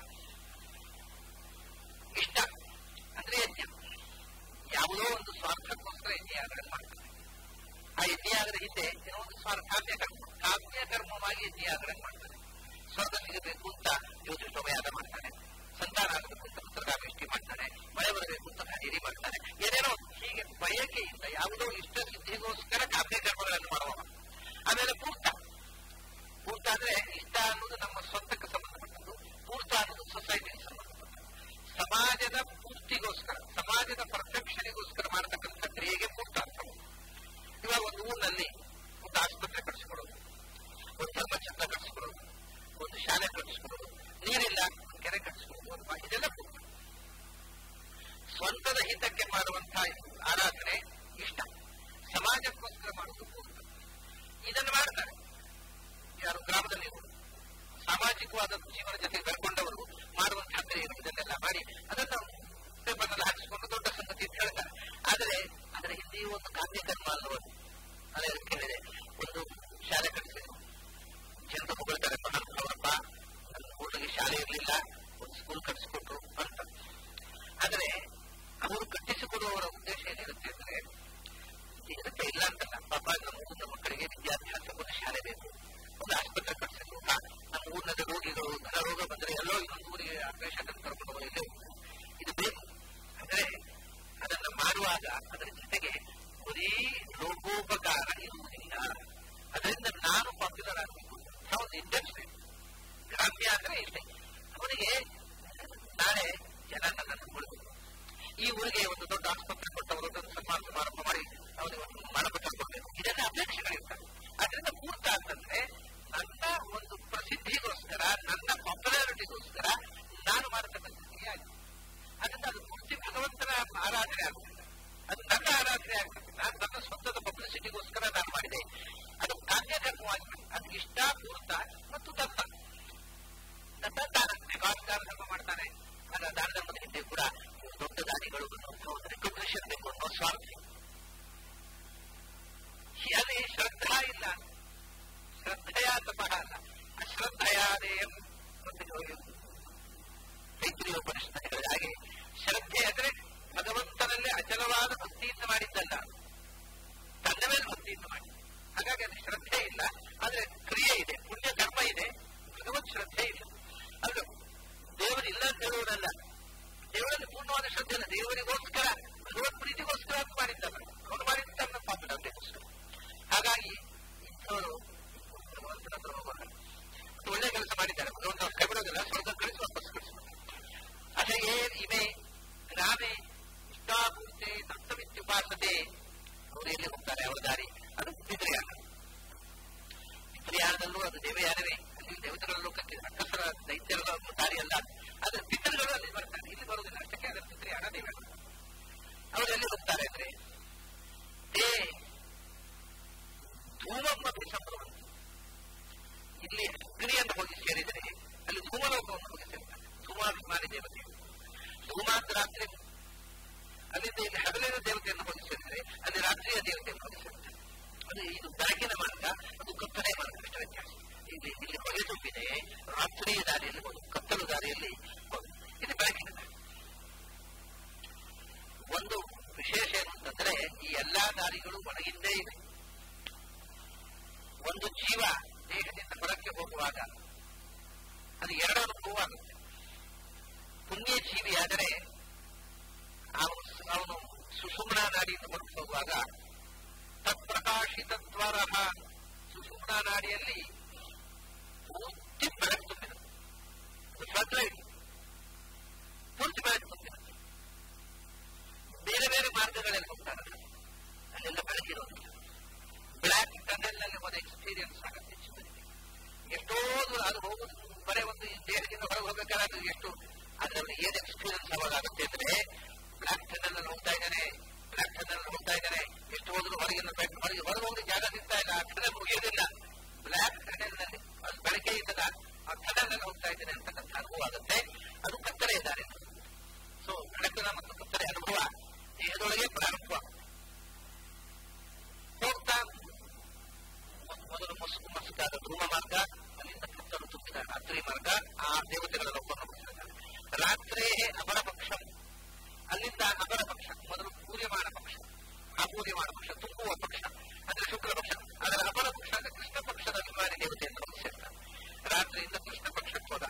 ಇಷ್ಟ ಅಂದ್ರೆ ಯಜ್ಞ ಯಾವುದೋ ಒಂದು ಸ್ವಾರ್ಥಕ್ಕೋಸ್ಕರ ಯಜ್ಞಯಾಗಗಳನ್ನು ಮಾಡ್ತಾರೆ ಆ ಯಜ್ಞಯಾಗದ ಹಿಂದೆ ಏನೋ ಒಂದು ಸ್ವಾರ್ಥ ಕಾಮ್ಯ ಕರ್ಮ ಕಾಮ್ಯ ಕರ್ಮವಾಗಿ ಯಜ್ಞಯಾಗಗಳನ್ನು ಮಾಡ್ತಾರೆ ಸ್ವರ್ಗ ಸಿಗಬೇಕು ಅಂತ ಜ್ಯೋತಿಷೋಪಯಾಗ ಮಾಡ್ತಾನೆ ಸಂತಾನ ಆಗಬೇಕು ಅಂತ ಪುತ್ರಗಾಮಿಷ್ಟಿ ಮಾಡ್ತಾನೆ ಮಳೆ ಬರಬೇಕು ಅಂತ ಖರೀದಿ ಮಾಡ್ತಾನೆ ಏನೇನೋ ಹೀಗೆ ಬಯಕೆಯಿಂದ ಯಾವುದೋ ಇಷ್ಟ ಸಿದ್ಧಿಗೋಸ್ಕರ ಕಾಮ್ಯ ಕರ್ಮಗಳನ್ನು ಮಾಡುವ ಆಮೇಲೆ ಪೂರ್ತ ಪೂರ್ತ ಅಂದ್ರೆ ಇಷ್ಟ ಅನ್ನೋದು ನಮ್ಮ ಸ್ವಂತಕ್ಕೆ ಸಂಬಂಧಪಟ್ಟದ್ದು ಪೂರ್ತ ಅನ್ನೋದು ಸೊಸೈಟಿಗೆ ಸಂಬಂಧಪಟ್ಟದ್ದು ಸಮಾಜದ ಪೂರ್ತಿಗೋಸ್ಕರ ಸಮಾಜದ ಪರ್ಫೆಕ್ಷನಿಗೋಸ್ಕರ ಮಾಡತಕ್ಕಂಥ ಕ್ರಿಯೆಗೆ ಪೂರ್ತ ಅಂತ ಇವಾಗ ಒಂದು ಊರಿನಲ್ಲಿ ಒಂದು ಆಸ್ಪತ್ರೆ ಕಟ್ಟಿಸ್ಕೊಡೋದು ಒಂದು ಧರ್ಮಛತ್ರ ಕಟ್ಟಿಸ್ಕೊಡೋದು ಒಂದು ಶಾಲೆ ಕಟ್ಟಿಸ್ಕೊಡೋದು ನೀರಿಲ್ಲ ಕೆರೆ ಕಟ್ಟಿಸ್ಕೊಡೋದು ಇದೆಲ್ಲ ಪೂರ್ತ ಸ್ವಂತದ ಹಿತಕ್ಕೆ ಮಾಡುವಂತಹ ಆರಾಧನೆ ಇಷ್ಟ ಸಮಾಜಕ್ಕೋಸ್ಕರ ಮಾಡುವುದು ಪೂರ್ತ ಇದನ್ನು ಮಾಡ್ತಾರೆ ಯಾರು ಗ್ರಾಮದಲ್ಲಿ ಸಾಮಾಜಿಕವಾದ ಜೀವನ ಜೊತೆ ಬೆಳ್ಕೊಂಡವರು ಮಾಡುವಂತಹ ಕ್ರಿಯೆಗಳು ಇದನ್ನೆಲ್ಲ ಮಾಡಿ ಅದನ್ನು ಪೇಪರ್ನಲ್ಲಿ ಹಾಕಿಸಿಕೊಂಡು ದೊಡ್ಡ ಸಂಗತಿ ಅಂತ ಹೇಳ್ತಾರೆ ಆದರೆ ಅದರ ಹಿಂದೆಯೂ ಒಂದು ಕಾಮ್ಯ ಕರ್ಮ ಅನ್ನುವುದು ಅದೇ ಕೇಳಿದೆ ಒಂದು ಶಾಲೆ ಕಟ್ಟಿಸಿದ್ರು ಜನರು ಹೊಗಳ್ತಾರೆ ಅವರಪ್ಪ ನನ್ನ ಊರಿಗೆ ಶಾಲೆ ಇರಲಿಲ್ಲ ಒಂದು ಸ್ಕೂಲ್ ಕಟ್ಟಿಸಿಕೊಟ್ರು ಅಂತ ಆದರೆ ಅವರು ಕಟ್ಟಿಸಿಕೊಡುವವರ ಉದ್ದೇಶ ಏನಿರುತ್ತೆ ಅಂದ್ರೆ ಇದಕ್ಕೆ ಇಲ್ಲ ಅಂತಲ್ಲ ಪಾಪ ನಮ್ಮ ಊರಿನ ಮಕ್ಕಳಿಗೆ ವಿದ್ಯಾಭ್ಯಾಸ ಒಂದು ಶಾಲೆ ಬೇಕು ಒಂದು ಆಸ್ಪತ್ರೆ ಕಟ್ಟಿಸಿದ್ರು ನಮ್ಮ ಊರಿನ ರೋಗಿಗಳು ಘನ ರೋಗ ಬಂದರೆ ಎಲ್ಲೋ ಇನ್ನೊಂದು ಊರಿಗೆ ಪೇಷಂಟ್ ಕರ್ಕೊಂಡು ಹೋಗಿ ಭಗವಂತನ ಆರಾಧನೆ ಆಗುತ್ತಿಲ್ಲ ಅದು ನನ್ನ ಆರಾಧನೆ ಆಗುತ್ತೆ ನಾನು ನನ್ನ ಸ್ವಂತದ ಪಬ್ಲಿಸಿಟಿಗೋಸ್ಕರ ನಾನು ಮಾಡಿದೆ ಅದು ಕಾರ್ಯಕರ್ಮವಾಗಿ ಅದು ಇಷ್ಟಾಪೂರ್ತ ಮತ್ತು ದತ್ತ ದತ್ತ ದಾನ ಬೇಕಾದ ದಾನ ಧರ್ಮ ಮಾಡ್ತಾನೆ ಆಗ ದಾನ ಧರ್ಮದ ಹಿಂದೆ ಕೂಡ ದೊಡ್ಡ ದಾನಿಗಳು ರೆಕಗ್ನಿಷನ್ ಬೇಕು ಅನ್ನೋ ಸ್ವಾರ್ಥ ಅಲ್ಲಿ ಶ್ರದ್ಧಾ ಇಲ್ಲ ಶ್ರದ್ಧೆಯ ತಪಃ ಅಲ್ಲ ಅಶ್ರದ್ಧೆಯಾದೇಯಂ ತೈತ್ರಿಯ ಉಪನಿಷತ್ ಹಾಗೆ ಶ್ರದ್ಧೆ ಅಂದ್ರೆ ಭಗವಂತನಲ್ಲಿ ಅಚಲವಾದ ಭಕ್ತಿಯಿಂದ ಮಾಡಿದ್ದಲ್ಲ ತನ್ನ ಮೇಲೆ ಭಕ್ತಿಯಿಂದ ಮಾಡಿ ಹಾಗಾಗಿ ಅದು ಶ್ರದ್ಧೆ ಇಲ್ಲ ಆದ್ರೆ ಕ್ರಿಯೆ ಇದೆ ಪುಣ್ಯ ಕರ್ಮ ಇದೆ ಭಗವತ್ ಶ್ರದ್ಧೆ ಇಲ್ಲ ಅದು ದೇವರಿಲ್ಲ ಅಂತ ಹೇಳುವುದಲ್ಲ ದೇವರಲ್ಲಿ ಪೂರ್ಣವಾದ ಶ್ರದ್ಧೆ ಇಲ್ಲ ದೇವರಿಗೋಸ್ಕರ ಭಗವತ್ ಪ್ರೀತಿಗೋಸ್ಕರ ಅಂತ ಮಾಡಿದ್ದಲ್ಲ ಅವನು ಮಾಡಿದ್ದ ತನ್ನ ಪಾಪದವರಿಗೋಸ್ಕರ ಹಾಗಾಗಿ ಇಂಥವರು ಭಗವಂತನ ಹತ್ರ ಹೋಗೋಲ್ಲ ಒಳ್ಳೆ ಕೆಲಸ ಮಾಡಿದ್ದಾರೆ ಭಗವಂತ ಅವ್ರು ಕೈ ಬಿಡೋದಿಲ್ಲ ಸ್ವರ್ಗ ಕಳಿಸಿ ವಾಪಸ್ ಕಳಿಸ್ತಾರೆ ಅದೇ ಇವೆ ಗ್ರಾಮೆ ಇಷ್ಟಾಪೂರ್ತೆ ತತ್ವವಿತ್ಯುಪಾಸತೆ ಅವರು ಎಲ್ಲಿ ಹೋಗ್ತಾರೆ ಅವರ ದಾರಿ ಅದು ಪಿತೃಯಾನ ಪಿತೃಯಾನದಲ್ಲೂ ಅದು ದೇವಯಾನವೇ ಅಲ್ಲಿ ದೇವತೆಗಳ ಲೋಕಕ್ಕೆ ಅಕ್ಕಸರ ದೈತ್ಯರ ದಾರಿ ಅಲ್ಲ ಆದ್ರೆ ಪಿತೃಗಳು ಅಲ್ಲಿ ಬರ್ತಾರೆ ಇಲ್ಲಿ ಬರುವುದಿಲ್ಲ ಅಷ್ಟಕ್ಕೆ ಅದರ ಪಿತೃಯಾನ ದೇವಯಾನ ಅವರು ಎಲ್ಲಿ ಹೋಗ್ತಾರೆ ಅಂದ್ರೆ ತೇ ಧೂಮಮ್ಮಿ ಸಂಭ್ರಮ ಇಲ್ಲಿ ಅಗ್ನಿಯನ್ನು ಹೋಗಿ ಸೇರಿದರೆ ಅಲ್ಲಿ ಧೂಮಲೋಕವನ್ನು ಹೋಗಿ ಸೇರ್ತಾರೆ ಧೂಮಾಭಿಮಾನಿ ದೇವತೆ ಧೂಮ ಅಂತ ರಾತ್ರಿ ಅಲ್ಲಿಂದ ಇಲ್ಲಿ ಹಗಲಿನ ದೇವತೆಯನ್ನು ಹೋಗಿ ಸೇರಿದರೆ ಅಲ್ಲಿ ರಾತ್ರಿಯ ದೇವತೆಯನ್ನು ಹೋಗಿ ಸೇರ್ತಾರೆ ಅದು ಇದು ಬೆಳಕಿನ ಮಾರ್ಗ ಅದು ಕತ್ತಲೆಯ ಮಾರ್ಗ ಅಷ್ಟು ವ್ಯತ್ಯಾಸ ಇಲ್ಲಿ ಇಲ್ಲಿ ಹೊಗೆ ತುಂಬಿದೆ ರಾತ್ರಿಯ ದಾರಿಯಲ್ಲಿ ಹೋಗುದು ಕತ್ತಲು ದಾರಿಯಲ್ಲಿ ಹೋಗುದು ಇದು ಬೆಳಕಿನ ದಾರಿ ಒಂದು ವಿಶೇಷ ಏನು ಅಂತಂದ್ರೆ ಈ ಎಲ್ಲಾ ದಾರಿಗಳು ಒಳಗಿಂದೇ ಇವೆ ಒಂದು ಜೀವ ದೇಹದಿಂದ ಹೊರಕ್ಕೆ ಹೋಗುವಾಗ ಅದು ಎರಡು ಅನುಭವ ಆಗುತ್ತೆ ಪುಣ್ಯ ಜೀವಿಯಾದರೆ ಅವನು ಅವನು ಸುಷುಮ್ನಾ ನಾಡಿಯಿಂದ ಹೊರಗೆ ಹೋಗುವಾಗ ತತ್ಪ್ರಕಾಶಿತತ್ವರ ಸುಷುಮ್ನಾ ನಾಡಿಯಲ್ಲಿ ಪೂರ್ತಿ ಬೆಳಕು ತುಂಬಿದೆ ಫ್ಲಡ್ ಲೈಟ್ ಪೂರ್ತಿ ಬೆಳಕು ತುಂಬಿದೆ ಬೇರೆ ಬೇರೆ ಮಾರ್ಗಗಳಲ್ಲಿ ಹೋಗ್ತಾರೆ ಅಲ್ಲೆಲ್ಲ ಬೆಳಕಿರೋದಿಲ್ಲ ಬ್ಲ್ಯಾಕ್ ಟನೆಲ್ ನಲ್ಲಿ ಹೋದ ಎಕ್ಸ್ಪೀರಿಯನ್ಸ್ ಆಗುತ್ತೆ ಜೀವನಕ್ಕೆ ಎಷ್ಟೋ ದೂರ ಅದು ಹೋಗುದು ಬರೇ ಒಂದು ದೇಹದಿಂದ ಹೊರಗೆ ಹೋಗಬೇಕಾದ್ರೆ ಅದು ಎಷ್ಟು ಅದರಲ್ಲಿ ಏನ್ ಎಕ್ಸ್ಪೀರಿಯನ್ಸ್ ಅವಾಗ ಆಗುತ್ತೆ ಅಂದ್ರೆ ಬ್ಲ್ಯಾಕ್ ಟನೆಲ್ ನಲ್ಲಿ ಹೋಗ್ತಾ ಇದ್ದಾನೆ ಬ್ಲ್ಯಾಕ್ ಟನೆಲ್ ಹೋಗ್ತಾ ಇದ್ದಾನೆ ಎಷ್ಟು ಹೋದ್ರು ಹೊರಗಿನ ಹೊರಗೆ ಹೊರಗೆ ಹೋಗಿ ಜಾಗ ಸಿಗ್ತಾ ಇಲ್ಲ ಆ ಟನೆಲ್ ಮುಗಿಯೋದಿಲ್ಲ ಬ್ಲ್ಯಾಕ್ ಟನೆಲ್ ನಲ್ಲಿ ಅದು ಬೆಳಕೆ ಇದ್ದದ ಆ ಟನೆಲ್ ನಲ್ಲಿ ಹೋಗ್ತಾ ಇದ್ದೇನೆ ಅಂತಕ್ಕಂಥ ಅನುಭವ ಆಗುತ್ತೆ ಅದು ಕತ್ತಲೆ ಇದ್ದಾರೆ ಸೊ ಬೆಳಕಿನ ಮತ್ತು ಕತ್ತಲೆ ಅನುಭವ ದೇಹದೊಳಗೆ ಪ್ರಾರಂಭ ಹೋಗ್ತಾ ಮೊದಲು ಮುಸುಕು ಮಸುಕಾದ ಧ್ರುವ ಮಾರ್ಗ ಅಲ್ಲಿಂದ ಕತ್ತಲು ತುಂಬಿದ ರಾತ್ರಿ ಮಾರ್ಗ ಆ ದೇವತೆಗಳ ಲೋಕವನ್ನು ಮುಗಿಸಿದ್ದಾರೆ ರಾತ್ರಿ ಅಪರ ಪಕ್ಷ ಅಲ್ಲಿಂದ ಅಪರ ಪಕ್ಷ ಮೊದಲು ಪೂರ್ಯಮಾನ ಪಕ್ಷ ಅಪೂರ್ಯಮಾನ ಪಕ್ಷ ತುಂಬುವ ಪಕ್ಷ ಅಂದ್ರೆ ಶುಕ್ಲ ಪಕ್ಷ ಅದರ ಅಪರ ಪಕ್ಷ ಅಂದ್ರೆ ಕೃಷ್ಣ ಪಕ್ಷದ ಅಭಿಮಾನಿ ದೇವತೆಯನ್ನು ಮುಗಿಸಿರ್ತಾರೆ ರಾತ್ರಿಯಿಂದ ಕೃಷ್ಣ ಪಕ್ಷಕ್ಕೆ ಹೋದ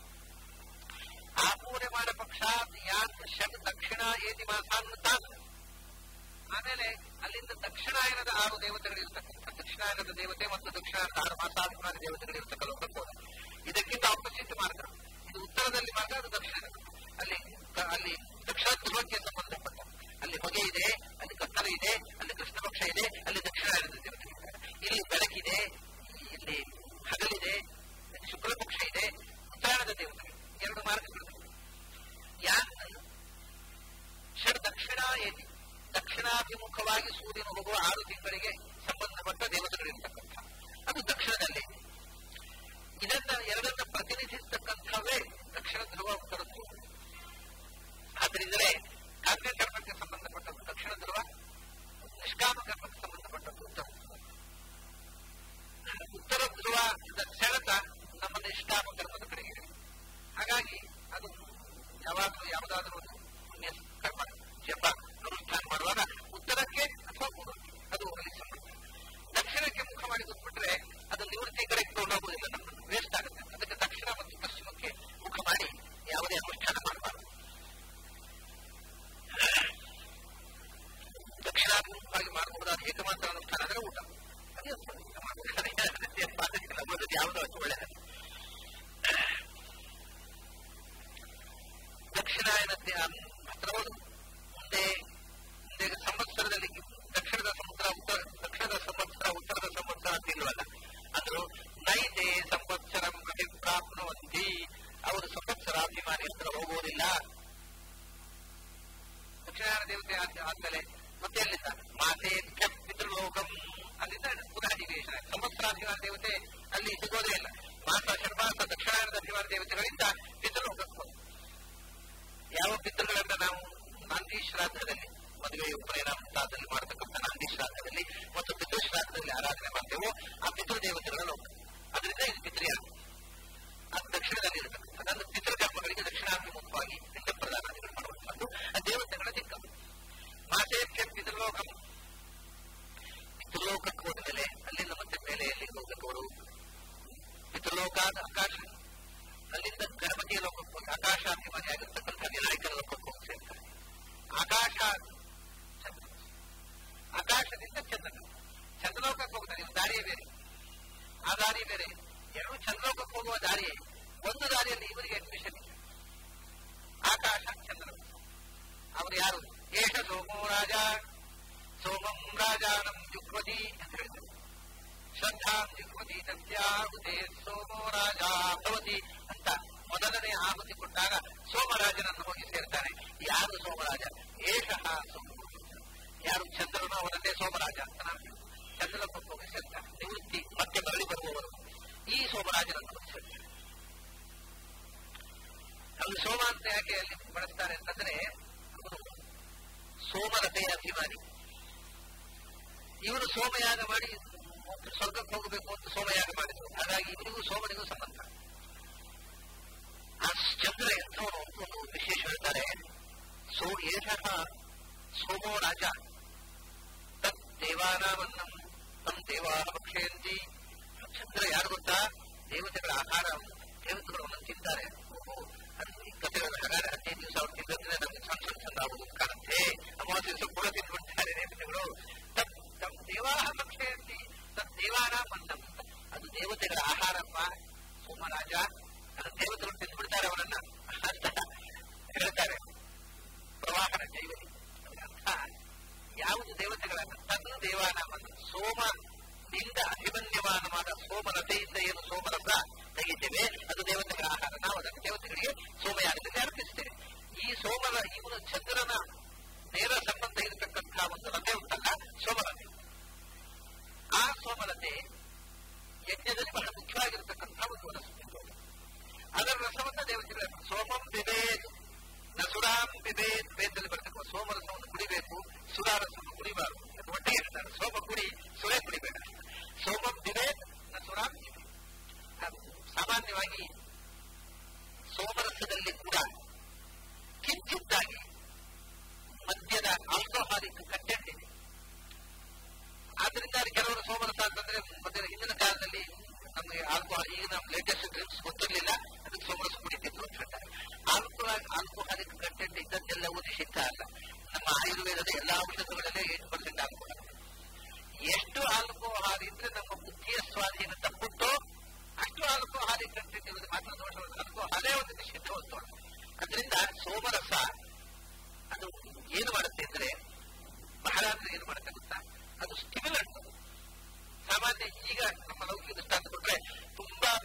ಆಪೂರ್ಯಮಾನ ಪಕ್ಷ ಯಾನ್ ಷಡ್ ದಕ್ಷಿಣ ಏತಿ ಮಾಸಾನ್ ತಾನ್ ಆಮೇಲೆ ಅಲ್ಲಿಂದ ದಕ್ಷಿಣಾಯನದ ಆರು ದೇವತೆಗಳಿರ್ತಕ್ಕಂಥ ದಕ್ಷಿಣಾಯನದ ದೇವತೆ ಮತ್ತು ದಕ್ಷಿಣಾಯನದ ಆರು ಮಾಸಾಭಿಮಾನಿ ದೇವತೆಗಳಿರ್ತಕ್ಕ ಲೋಕಕ್ಕೆ ಹೋದ ಇದಕ್ಕಿಂತ ಆಪೋಸಿಟ್ ಮಾರ್ಗ ಇದು ಉತ್ತರದಲ್ಲಿ ಮಾರ್ಗ ಅದು ದಕ್ಷಿಣದ ಅಲ್ಲಿ ಅಲ್ಲಿ ದಕ್ಷಿಣ ಧ್ರುವಕ್ಕೆ ಸಂಬಂಧಪಟ್ಟ ಅಲ್ಲಿ ಹೊಗೆ ಇದೆ ಅಲ್ಲಿ ಕತ್ತಲೆ ಇದೆ ಅಲ್ಲಿ ಕೃಷ್ಣ ಪಕ್ಷ ಇದೆ ಅಲ್ಲಿ ದಕ್ಷಿಣಾಯನದ ದೇವತೆಗಳಿದ್ದಾರೆ ಇಲ್ಲಿ ಬೆಳಕಿದೆ ಇಲ್ಲಿ ಹಗಲಿದೆ ಶುಕ್ಲ ಪಕ್ಷ ಇದೆ ಉತ್ತರಾಯಣದ ದೇವತೆಗಳು ಎರಡು ಮಾರ್ಗಗಳು ಯಾನ್ ಷಡ್ ದಕ್ಷಿಣ ಏತಿ ದಕ್ಷಿಣಾಭಿಮುಖವಾಗಿ ಸೂರ್ಯನು ಹೋಗುವ ಆರು ತಿಂಗಳಿಗೆ ಸಂಬಂಧಪಟ್ಟ ದೇವತೆಗಳಿರ್ತಕ್ಕಂಥ ಅದು ದಕ್ಷಿಣದಲ್ಲಿ ಇದನ್ನ ಎರಡನ್ನ ಪ್ರತಿನಿಧಿಸತಕ್ಕಂಥವೇ ದಕ್ಷಿಣ ಧ್ರುವ ಉತ್ತರ ಧ್ರುವ ಆದ್ದರಿಂದಲೇ ಕಾಮ್ಯಕರ್ಮಕ್ಕೆ ಸಂಬಂಧಪಟ್ಟದ್ದು ದಕ್ಷಿಣ ಧ್ರುವ ನಿಷ್ಕಾಮ ಕರ್ಮಕ್ಕೆ ಸಂಬಂಧಪಟ್ಟದ್ದು ಉತ್ತರ ಧ್ರುವ ಉತ್ತರ ಧ್ರುವ ಸೆಳೆತ ನಮ್ಮ ನಿಷ್ಕಾಮ ಕರ್ಮದ ಕಡೆಗೆ ಹಾಗಾಗಿ ಅದು ಯಾವಾಗಲೂ ಯಾವುದಾದ್ರೂ ಒಂದು ಪುಣ್ಯ ಕರ್ಮ ಜಪ ಅನುಷ್ಠಾನ ಮಾಡುವಾಗ ಉತ್ತರಕ್ಕೆ ಅಥವಾ ಪೂರ್ವಕ್ಕೆ ಅದು ಅಲ್ಲಿ ಸಂಬಂಧ ದಕ್ಷಿಣಕ್ಕೆ ಮುಖ ಮಾಡಿ ಕೂತ್ಬಿಟ್ರೆ ಅದು ನಿವೃತ್ತಿ ಕಡೆ ಕೊಂಡೋಗುವುದಿಲ್ಲ ನಮ್ಮನ್ನು ವೇಸ್ಟ್ ಆಗುತ್ತೆ ಅದಕ್ಕೆ ದಕ್ಷಿಣ ಮತ್ತು ಪಶ್ಚಿಮಕ್ಕೆ ಮುಖ ಮಾಡಿ ಯಾವುದೇ ಅನುಷ್ಠಾನ ಮಾಡಬಾರದು ದಕ್ಷಿಣಾಭಿಮುಖವಾಗಿ ಮಾಡಬಹುದಾದ ಏಕಮಾತ್ರ ಅನುಷ್ಠಾನ ಅಂದ್ರೆ ಊಟ ಅದೇ ಮಾಡೋದು ಯಾವುದೋ ಅಷ್ಟು ಒಳ್ಳೆಯದಲ್ಲ ದಕ್ಷಿಣಾಯನ ಹತ್ರ ಹೋದು ಮುಂದೆ ಮುಂದೆ ಸಂವತ್ಸರದಲ್ಲಿ ದಕ್ಷಿಣದ ಸಮುದ್ರ ಉತ್ತರ ದಕ್ಷಿಣದ ಸಂವತ್ಸರ ಉತ್ತರದ ಸಂವತ್ಸರ ಅಂತ ಇಲ್ವಲ್ಲ ಅಂದ್ರು ನೈತೆ ಸಂವತ್ಸರಂ ಅಭಿಪ್ರಾಪ್ನುವಂತಿ ಅವರು ಸಂವತ್ಸರಾಭಿಮಾನಿ ಹತ್ರ ಹೋಗುವುದಿಲ್ಲ ದಕ್ಷಿಣಾಯನ ದೇವತೆ ಆದ- ಆದ್ಮೇಲೆ ಮತ್ತೆ ಎಲ್ಲಿಂದ ಮಾತೆ ಪಿತೃಲೋಕಂ ಅಲ್ಲಿಂದ ಪುನಃ ಡಿವಿಯೇಷನ್ ಆಯ್ತು ಸಂವತ್ಸರಾಧಿಕಾರ ದೇವತೆ ಅಲ್ಲಿ ಸಿಗೋದೇ ಇಲ್ಲ ಮಾಸ ಷಡ್ಮಾಸ ದಕ್ಷಿಣಾಯನದ ಅಧಿಕಾರ ದೇವತೆಗಳಿಂದ ಪಿತೃಲೋಕಕ್ಕೆ ಹೋದ್ರು. ಯಾವ ಪಿತೃಗಳನ್ನ ನಾವು ನಾಂದಿ ಶ್ರಾದ್ದದಲ್ಲಿ ಮದುವೆ ಉಪನಯನ ಮುಂತಾದಲ್ಲಿ ಮಾಡತಕ್ಕಂಥ ನಾಂದಿ ಶ್ರಾದ್ದದಲ್ಲಿ ಮತ್ತು ಪಿತೃ ಶ್ರಾದ್ದದಲ್ಲಿ ಆರಾಧನೆ ಮಾಡ್ತೇವೋ ಆ ಪಿತೃದೇವತೆಗಳ ಲೋಕ ಅದರಿಂದ ಇದು ಪಿತೃಯಾಗ ಅದು ದಕ್ಷಿಣದಲ್ಲಿ ಇರತಕ್ಕಂಥ ನನ್ನ ಪಿತೃಕರ್ಮಗಳಿಗೆ ದಕ್ಷಿಣಾಭಿಮುಖವಾಗಿ ಪಿಂಡ ಪ್ರದಾನಾದಿಗಳು ಮಾಡುವಂಥದ್ದು ಆ ದೇವತೆಗಳ ದಿಕ್ಕ ಮಾಸೇಭ್ಯ ಪಿತೃಲೋಕಂ ಪಿತೃಲೋಕಕ್ಕೆ ಹೋದ್ಮೇಲೆ ಅಲ್ಲಿಂದ ಮತ್ತೆ ಮೇಲೆ ಎಲ್ಲಿಗೆ ಹೋಗ್ಬೇಕು ಅವರು ಪಿತೃಲೋಕಾದ ಆಕಾಶ ಅಲ್ಲಿಂದ ಗಣಪತಿಯ ಲೋಕಕ್ಕೆ ಹೋಗಿ ಆಕಾಶಾಭಿಮಾನಿ ಆಗಿರ್ತಕ್ಕಂಥ ವಿನಾಯಕನ ಲೋಕಕ್ಕೆ ಹೋಗಿ ಸೇರ್ತಾರೆ ಆಕಾಶ ಚಂದ್ರ ಆಕಾಶದಿಂದ ಚಂದ್ರ ಚಂದ್ರಲೋಕಕ್ಕೆ ಹೋಗ್ತಾರೆ ಇದು ದಾರಿಯೇ ಬೇರೆ ಆ ದಾರಿ ಬೇರೆ ಎರಡು ಚಂದ್ರಲೋಕಕ್ಕೆ ಹೋಗುವ ದಾರಿ ಒಂದು ದಾರಿಯಲ್ಲಿ ಇವರಿಗೆ ಅಡ್ಮಿಷನ್ ಇಲ್ಲ ಆಕಾಶ ಚಂದ್ರ ಅವರು ಯಾರು ಏಷ ಸೋಮೋ ರಾಜ ಸೋಮಂ ರಾಜಾನಂ ಜುಹ್ವತಿ ಅಂತ ಹೇಳಿದರು ಶ್ರದ್ಧಾಂ ಜುಹ್ವತಿ ತಸ್ಯಾಹುತೆ ಸೋಮೋ ರಾಜ ಭವತಿ ಅಂತ ಮೊದಲನೇ ಆಹುತಿ ಕೊಟ್ಟಾಗ ಸೋಮರಾಜನನ್ನು ಹೋಗಿ ಸೇರ್ತಾನೆ ಯಾರು ಸೋಮರಾಜ ಏಷಃ ಸೋಮರಾಜ ಯಾರು ಚಂದ್ರನು ಅವನನ್ನೇ ಸೋಮರಾಜ ಅಂತ ನಾವು ಹೇಳ್ತೀವಿ. ಚಂದ್ರಲೋಕಕ್ಕೆ ಹೋಗಿ ಸೇರ್ತಾನೆ ನಿವೃತ್ತಿ ಮತ್ತೆ ಮರಳಿ ಬರುವವರು ಈ ಸೋಮರಾಜನನ್ನು ಹೋಗಿ ಸೇರ್ತಾನೆ ಅಲ್ಲಿ ಸೋಮ ಅಂತ ಯಾಕೆ ಅಲ್ಲಿ ಬಳಸ್ತಾರೆ ಅಂತಂದ್ರೆ ಅವನು ಸೋಮರತೆಯ ಅಭಿಮಾನಿ ಇವರು ಸೋಮಯಾಗ ಮಾಡಿ ಸ್ವರ್ಗಕ್ಕೆ ಹೋಗಬೇಕು ಅಂತ ಸೋಮಯಾಗ ಮಾಡಿದ್ರು ಹಾಗಾಗಿ ಇವರಿಗೂ ಸೋಮನಿಗೂ ಸಂಬಂಧ ಆ ಚಂದ್ರ ಎಂಥವನು ಅಂತ ಒಂದು ವಿಶೇಷ ಹೇಳ್ತಾರೆ ಸೋ ಏಷಃ ಸೋಮೋ ರಾಜ ತತ್ ದೇವಾನಾಮನ್ನಂ ತಂ ದೇವಾ ಭಕ್ಷಯಂತಿ ಚಂದ್ರ ಯಾರು ಗೊತ್ತಾ ದೇವತೆಗಳ ಆಹಾರ ದೇವತೆಗಳು ಅವನನ್ನು ತಿಂತಾರೆ ಓಹೋ, ಅದು ಈ ಕಥೆಗಳ ಹಾಗಾದ್ರೆ ಹದಿನೈದು ದಿವಸ ಅವ್ರು ತಿಂದ್ರೆ ನಮ್ಗೆ ಸಣ್ಣ ಸಣ್ಣ ಚಂದ ಆಗುದು ಕಾಣುತ್ತೆ ಅಮಾವಾಸ್ಯ ದಿವಸ ಕೂಡ ತಿಂದ್ಬಿಡ್ತಾರೆ ದೇವತೆಗಳು ತತ್ ತಂ ದೇವಾ ಭಕ್ಷಯಂತಿ ತತ್ ದೇವಾನಾಮನ್ನಂ ಅದು ದೇವತೆಗಳ ಆಹಾರಪ್ಪ ಸೋಮರಾಜ ಅದು ದೇವತೆಗಳು ತಿಂದ್ಬಿಡ್ತಾರೆ ಅವನನ್ನ ಅಂತ ಹೇಳ್ತಾರೆ ಪ್ರವಾಹನ ಜೈವಲಿ ಅದರ ಅರ್ಥ ಯಾವುದು ದೇವತೆಗಳನ್ನ ತದ್ದು ದೇವಾನಾಮನ್ನು ಸೋಮದಿಂದ ಅಭಿಮನ್ಯಮಾನವಾದ ಸೋಮರತೆಯಿಂದ ಏನು ಸೋಮರಸ ತೆಗಿತೇವೆ ಅದು ದೇವತೆಗಳ ಆಹಾರ ನಾವು ಅದನ್ನು ದೇವತೆಗಳಿಗೆ ಸೋಮಯಾಗದಲ್ಲಿ ಅರ್ಪಿಸ್ತೇವೆ ಈ ಸೋಮರ ಇವನು ಚಂದ್ರನ ನೇರ ಸಂಬಂಧ ಇರತಕ್ಕಂತಹ ಒಂದು ರಥೆ ಉಂಟಲ್ಲ ಸೋಮರಥೆ ಆ ಸೋಮರತೆ ಯಜ್ಞದಲ್ಲಿ ಬಹಳ ಮುಖ್ಯವಾಗಿರತಕ್ಕಂತಹ ಒಂದು ವನಸ್ಪತಿ ಅದರ ರಸವನ್ನ ದೇವತೆಗಳ ಸೋಮಂ ಬಿಬೇದ್ ನಸುರಾಂ ಬಿಬೇದ್ ವೇದದಲ್ಲಿ ಬರ್ತಕ್ಕ ಸೋಮರಸವನ್ನು ಕುಡಿಬೇಕು ಸುರಾರಸವನ್ನು ಕುಡಿಬಾರದು ಅದು ಒಟ್ಟಿಗೆ ಹೇಳ್ತಾರೆ ಸೋಮ ಕುಡಿ ಸುರೇ ಕುಡಿಬೇಡ ಸೋಮಂ ಬಿಬೇದ್ ನಸುರಾಂ ಬಿಬೇದ್ ಅದು ಸಾಮಾನ್ಯವಾಗಿ ಸೋಮರಸದಲ್ಲಿ ಕೂಡ ಕಿಂಚಿತ್ತಾಗಿ ಮದ್ಯದ ಆಲ್ಕೋಹಾಲಿಕ್ ಕಂಟೆಂಟ್ ಇದೆ ಆದ್ರಿಂದ ಅದು ಕೆಲವರು ಸೋಮರಸ ಅಂತಂದ್ರೆ ಮತ್ತೆ ಹಿಂದಿನ ಕಾಲದಲ್ಲಿ ನಮಗೆ ಆಲ್ಕೋಹಾಲ್ ಈಗ ನಮ್ಮ ಲೇಟೆಸ್ಟ್ ಡ್ರಿಂಕ್ಸ್ ಗೊತ್ತಿರಲಿಲ್ಲ ಅದಕ್ಕೆ ಸೋಮರಸ ಕುಡಿತಿದ್ರು ಅಂತ ಹೇಳ್ತಾರೆ ಆಲ್ಕೋಹಾಲ್ ಆಲ್ಕೋಹಾಲಿಕ್ ಕಂಟೆಂಟ್ ಇದ್ದದ್ದೆಲ್ಲವೂ ನಿಷಿದ್ಧ ಅಲ್ಲ ನಮ್ಮ ಆಯುರ್ವೇದದ ಎಲ್ಲಾ ಔಷಧಗಳಲ್ಲಿ ಏಟ್ ಪರ್ಸೆಂಟ್ ಆಲ್ಕೋಹಾಲ್ ಎಷ್ಟು ಆಲ್ಕೋಹಾಲ್ ಇದ್ರೆ ನಮ್ಮ ಬುದ್ಧಿಯ ಸ್ವಾಧೀನ ತಪ್ಪುತ್ತೋ ಅಷ್ಟು ಆಲ್ಕೋಹಾಲಿಕ್ ಕಂಟೆಂಟ್ ಇರೋದು ಮಾತ್ರ ದೋಷ ಆಲ್ಕೋಹಾಲೇ ಒಂದು ನಿಷಿದ್ಧ ವಸ್ತು ಅದರಿಂದ ಸೋಮರಸ ಅದು ಏನು ಮಾಡುತ್ತೆ ಅಂದ್ರೆ ಬಹಳ ಅಂದ್ರೆ ಏನು ಮಾಡುತ್ತೆ ಗೊತ್ತಾ ಅದು ಸ್ಟಿಮ್ಯುಲೆಂಟ್ ಸಾಮಾನ್ಯ ಈಗ ನಮ್ಮ ಲೌಕಿಕ ದೃಷ್ಟಾಂತ ಕೊಟ್ರೆ ತುಂಬಾ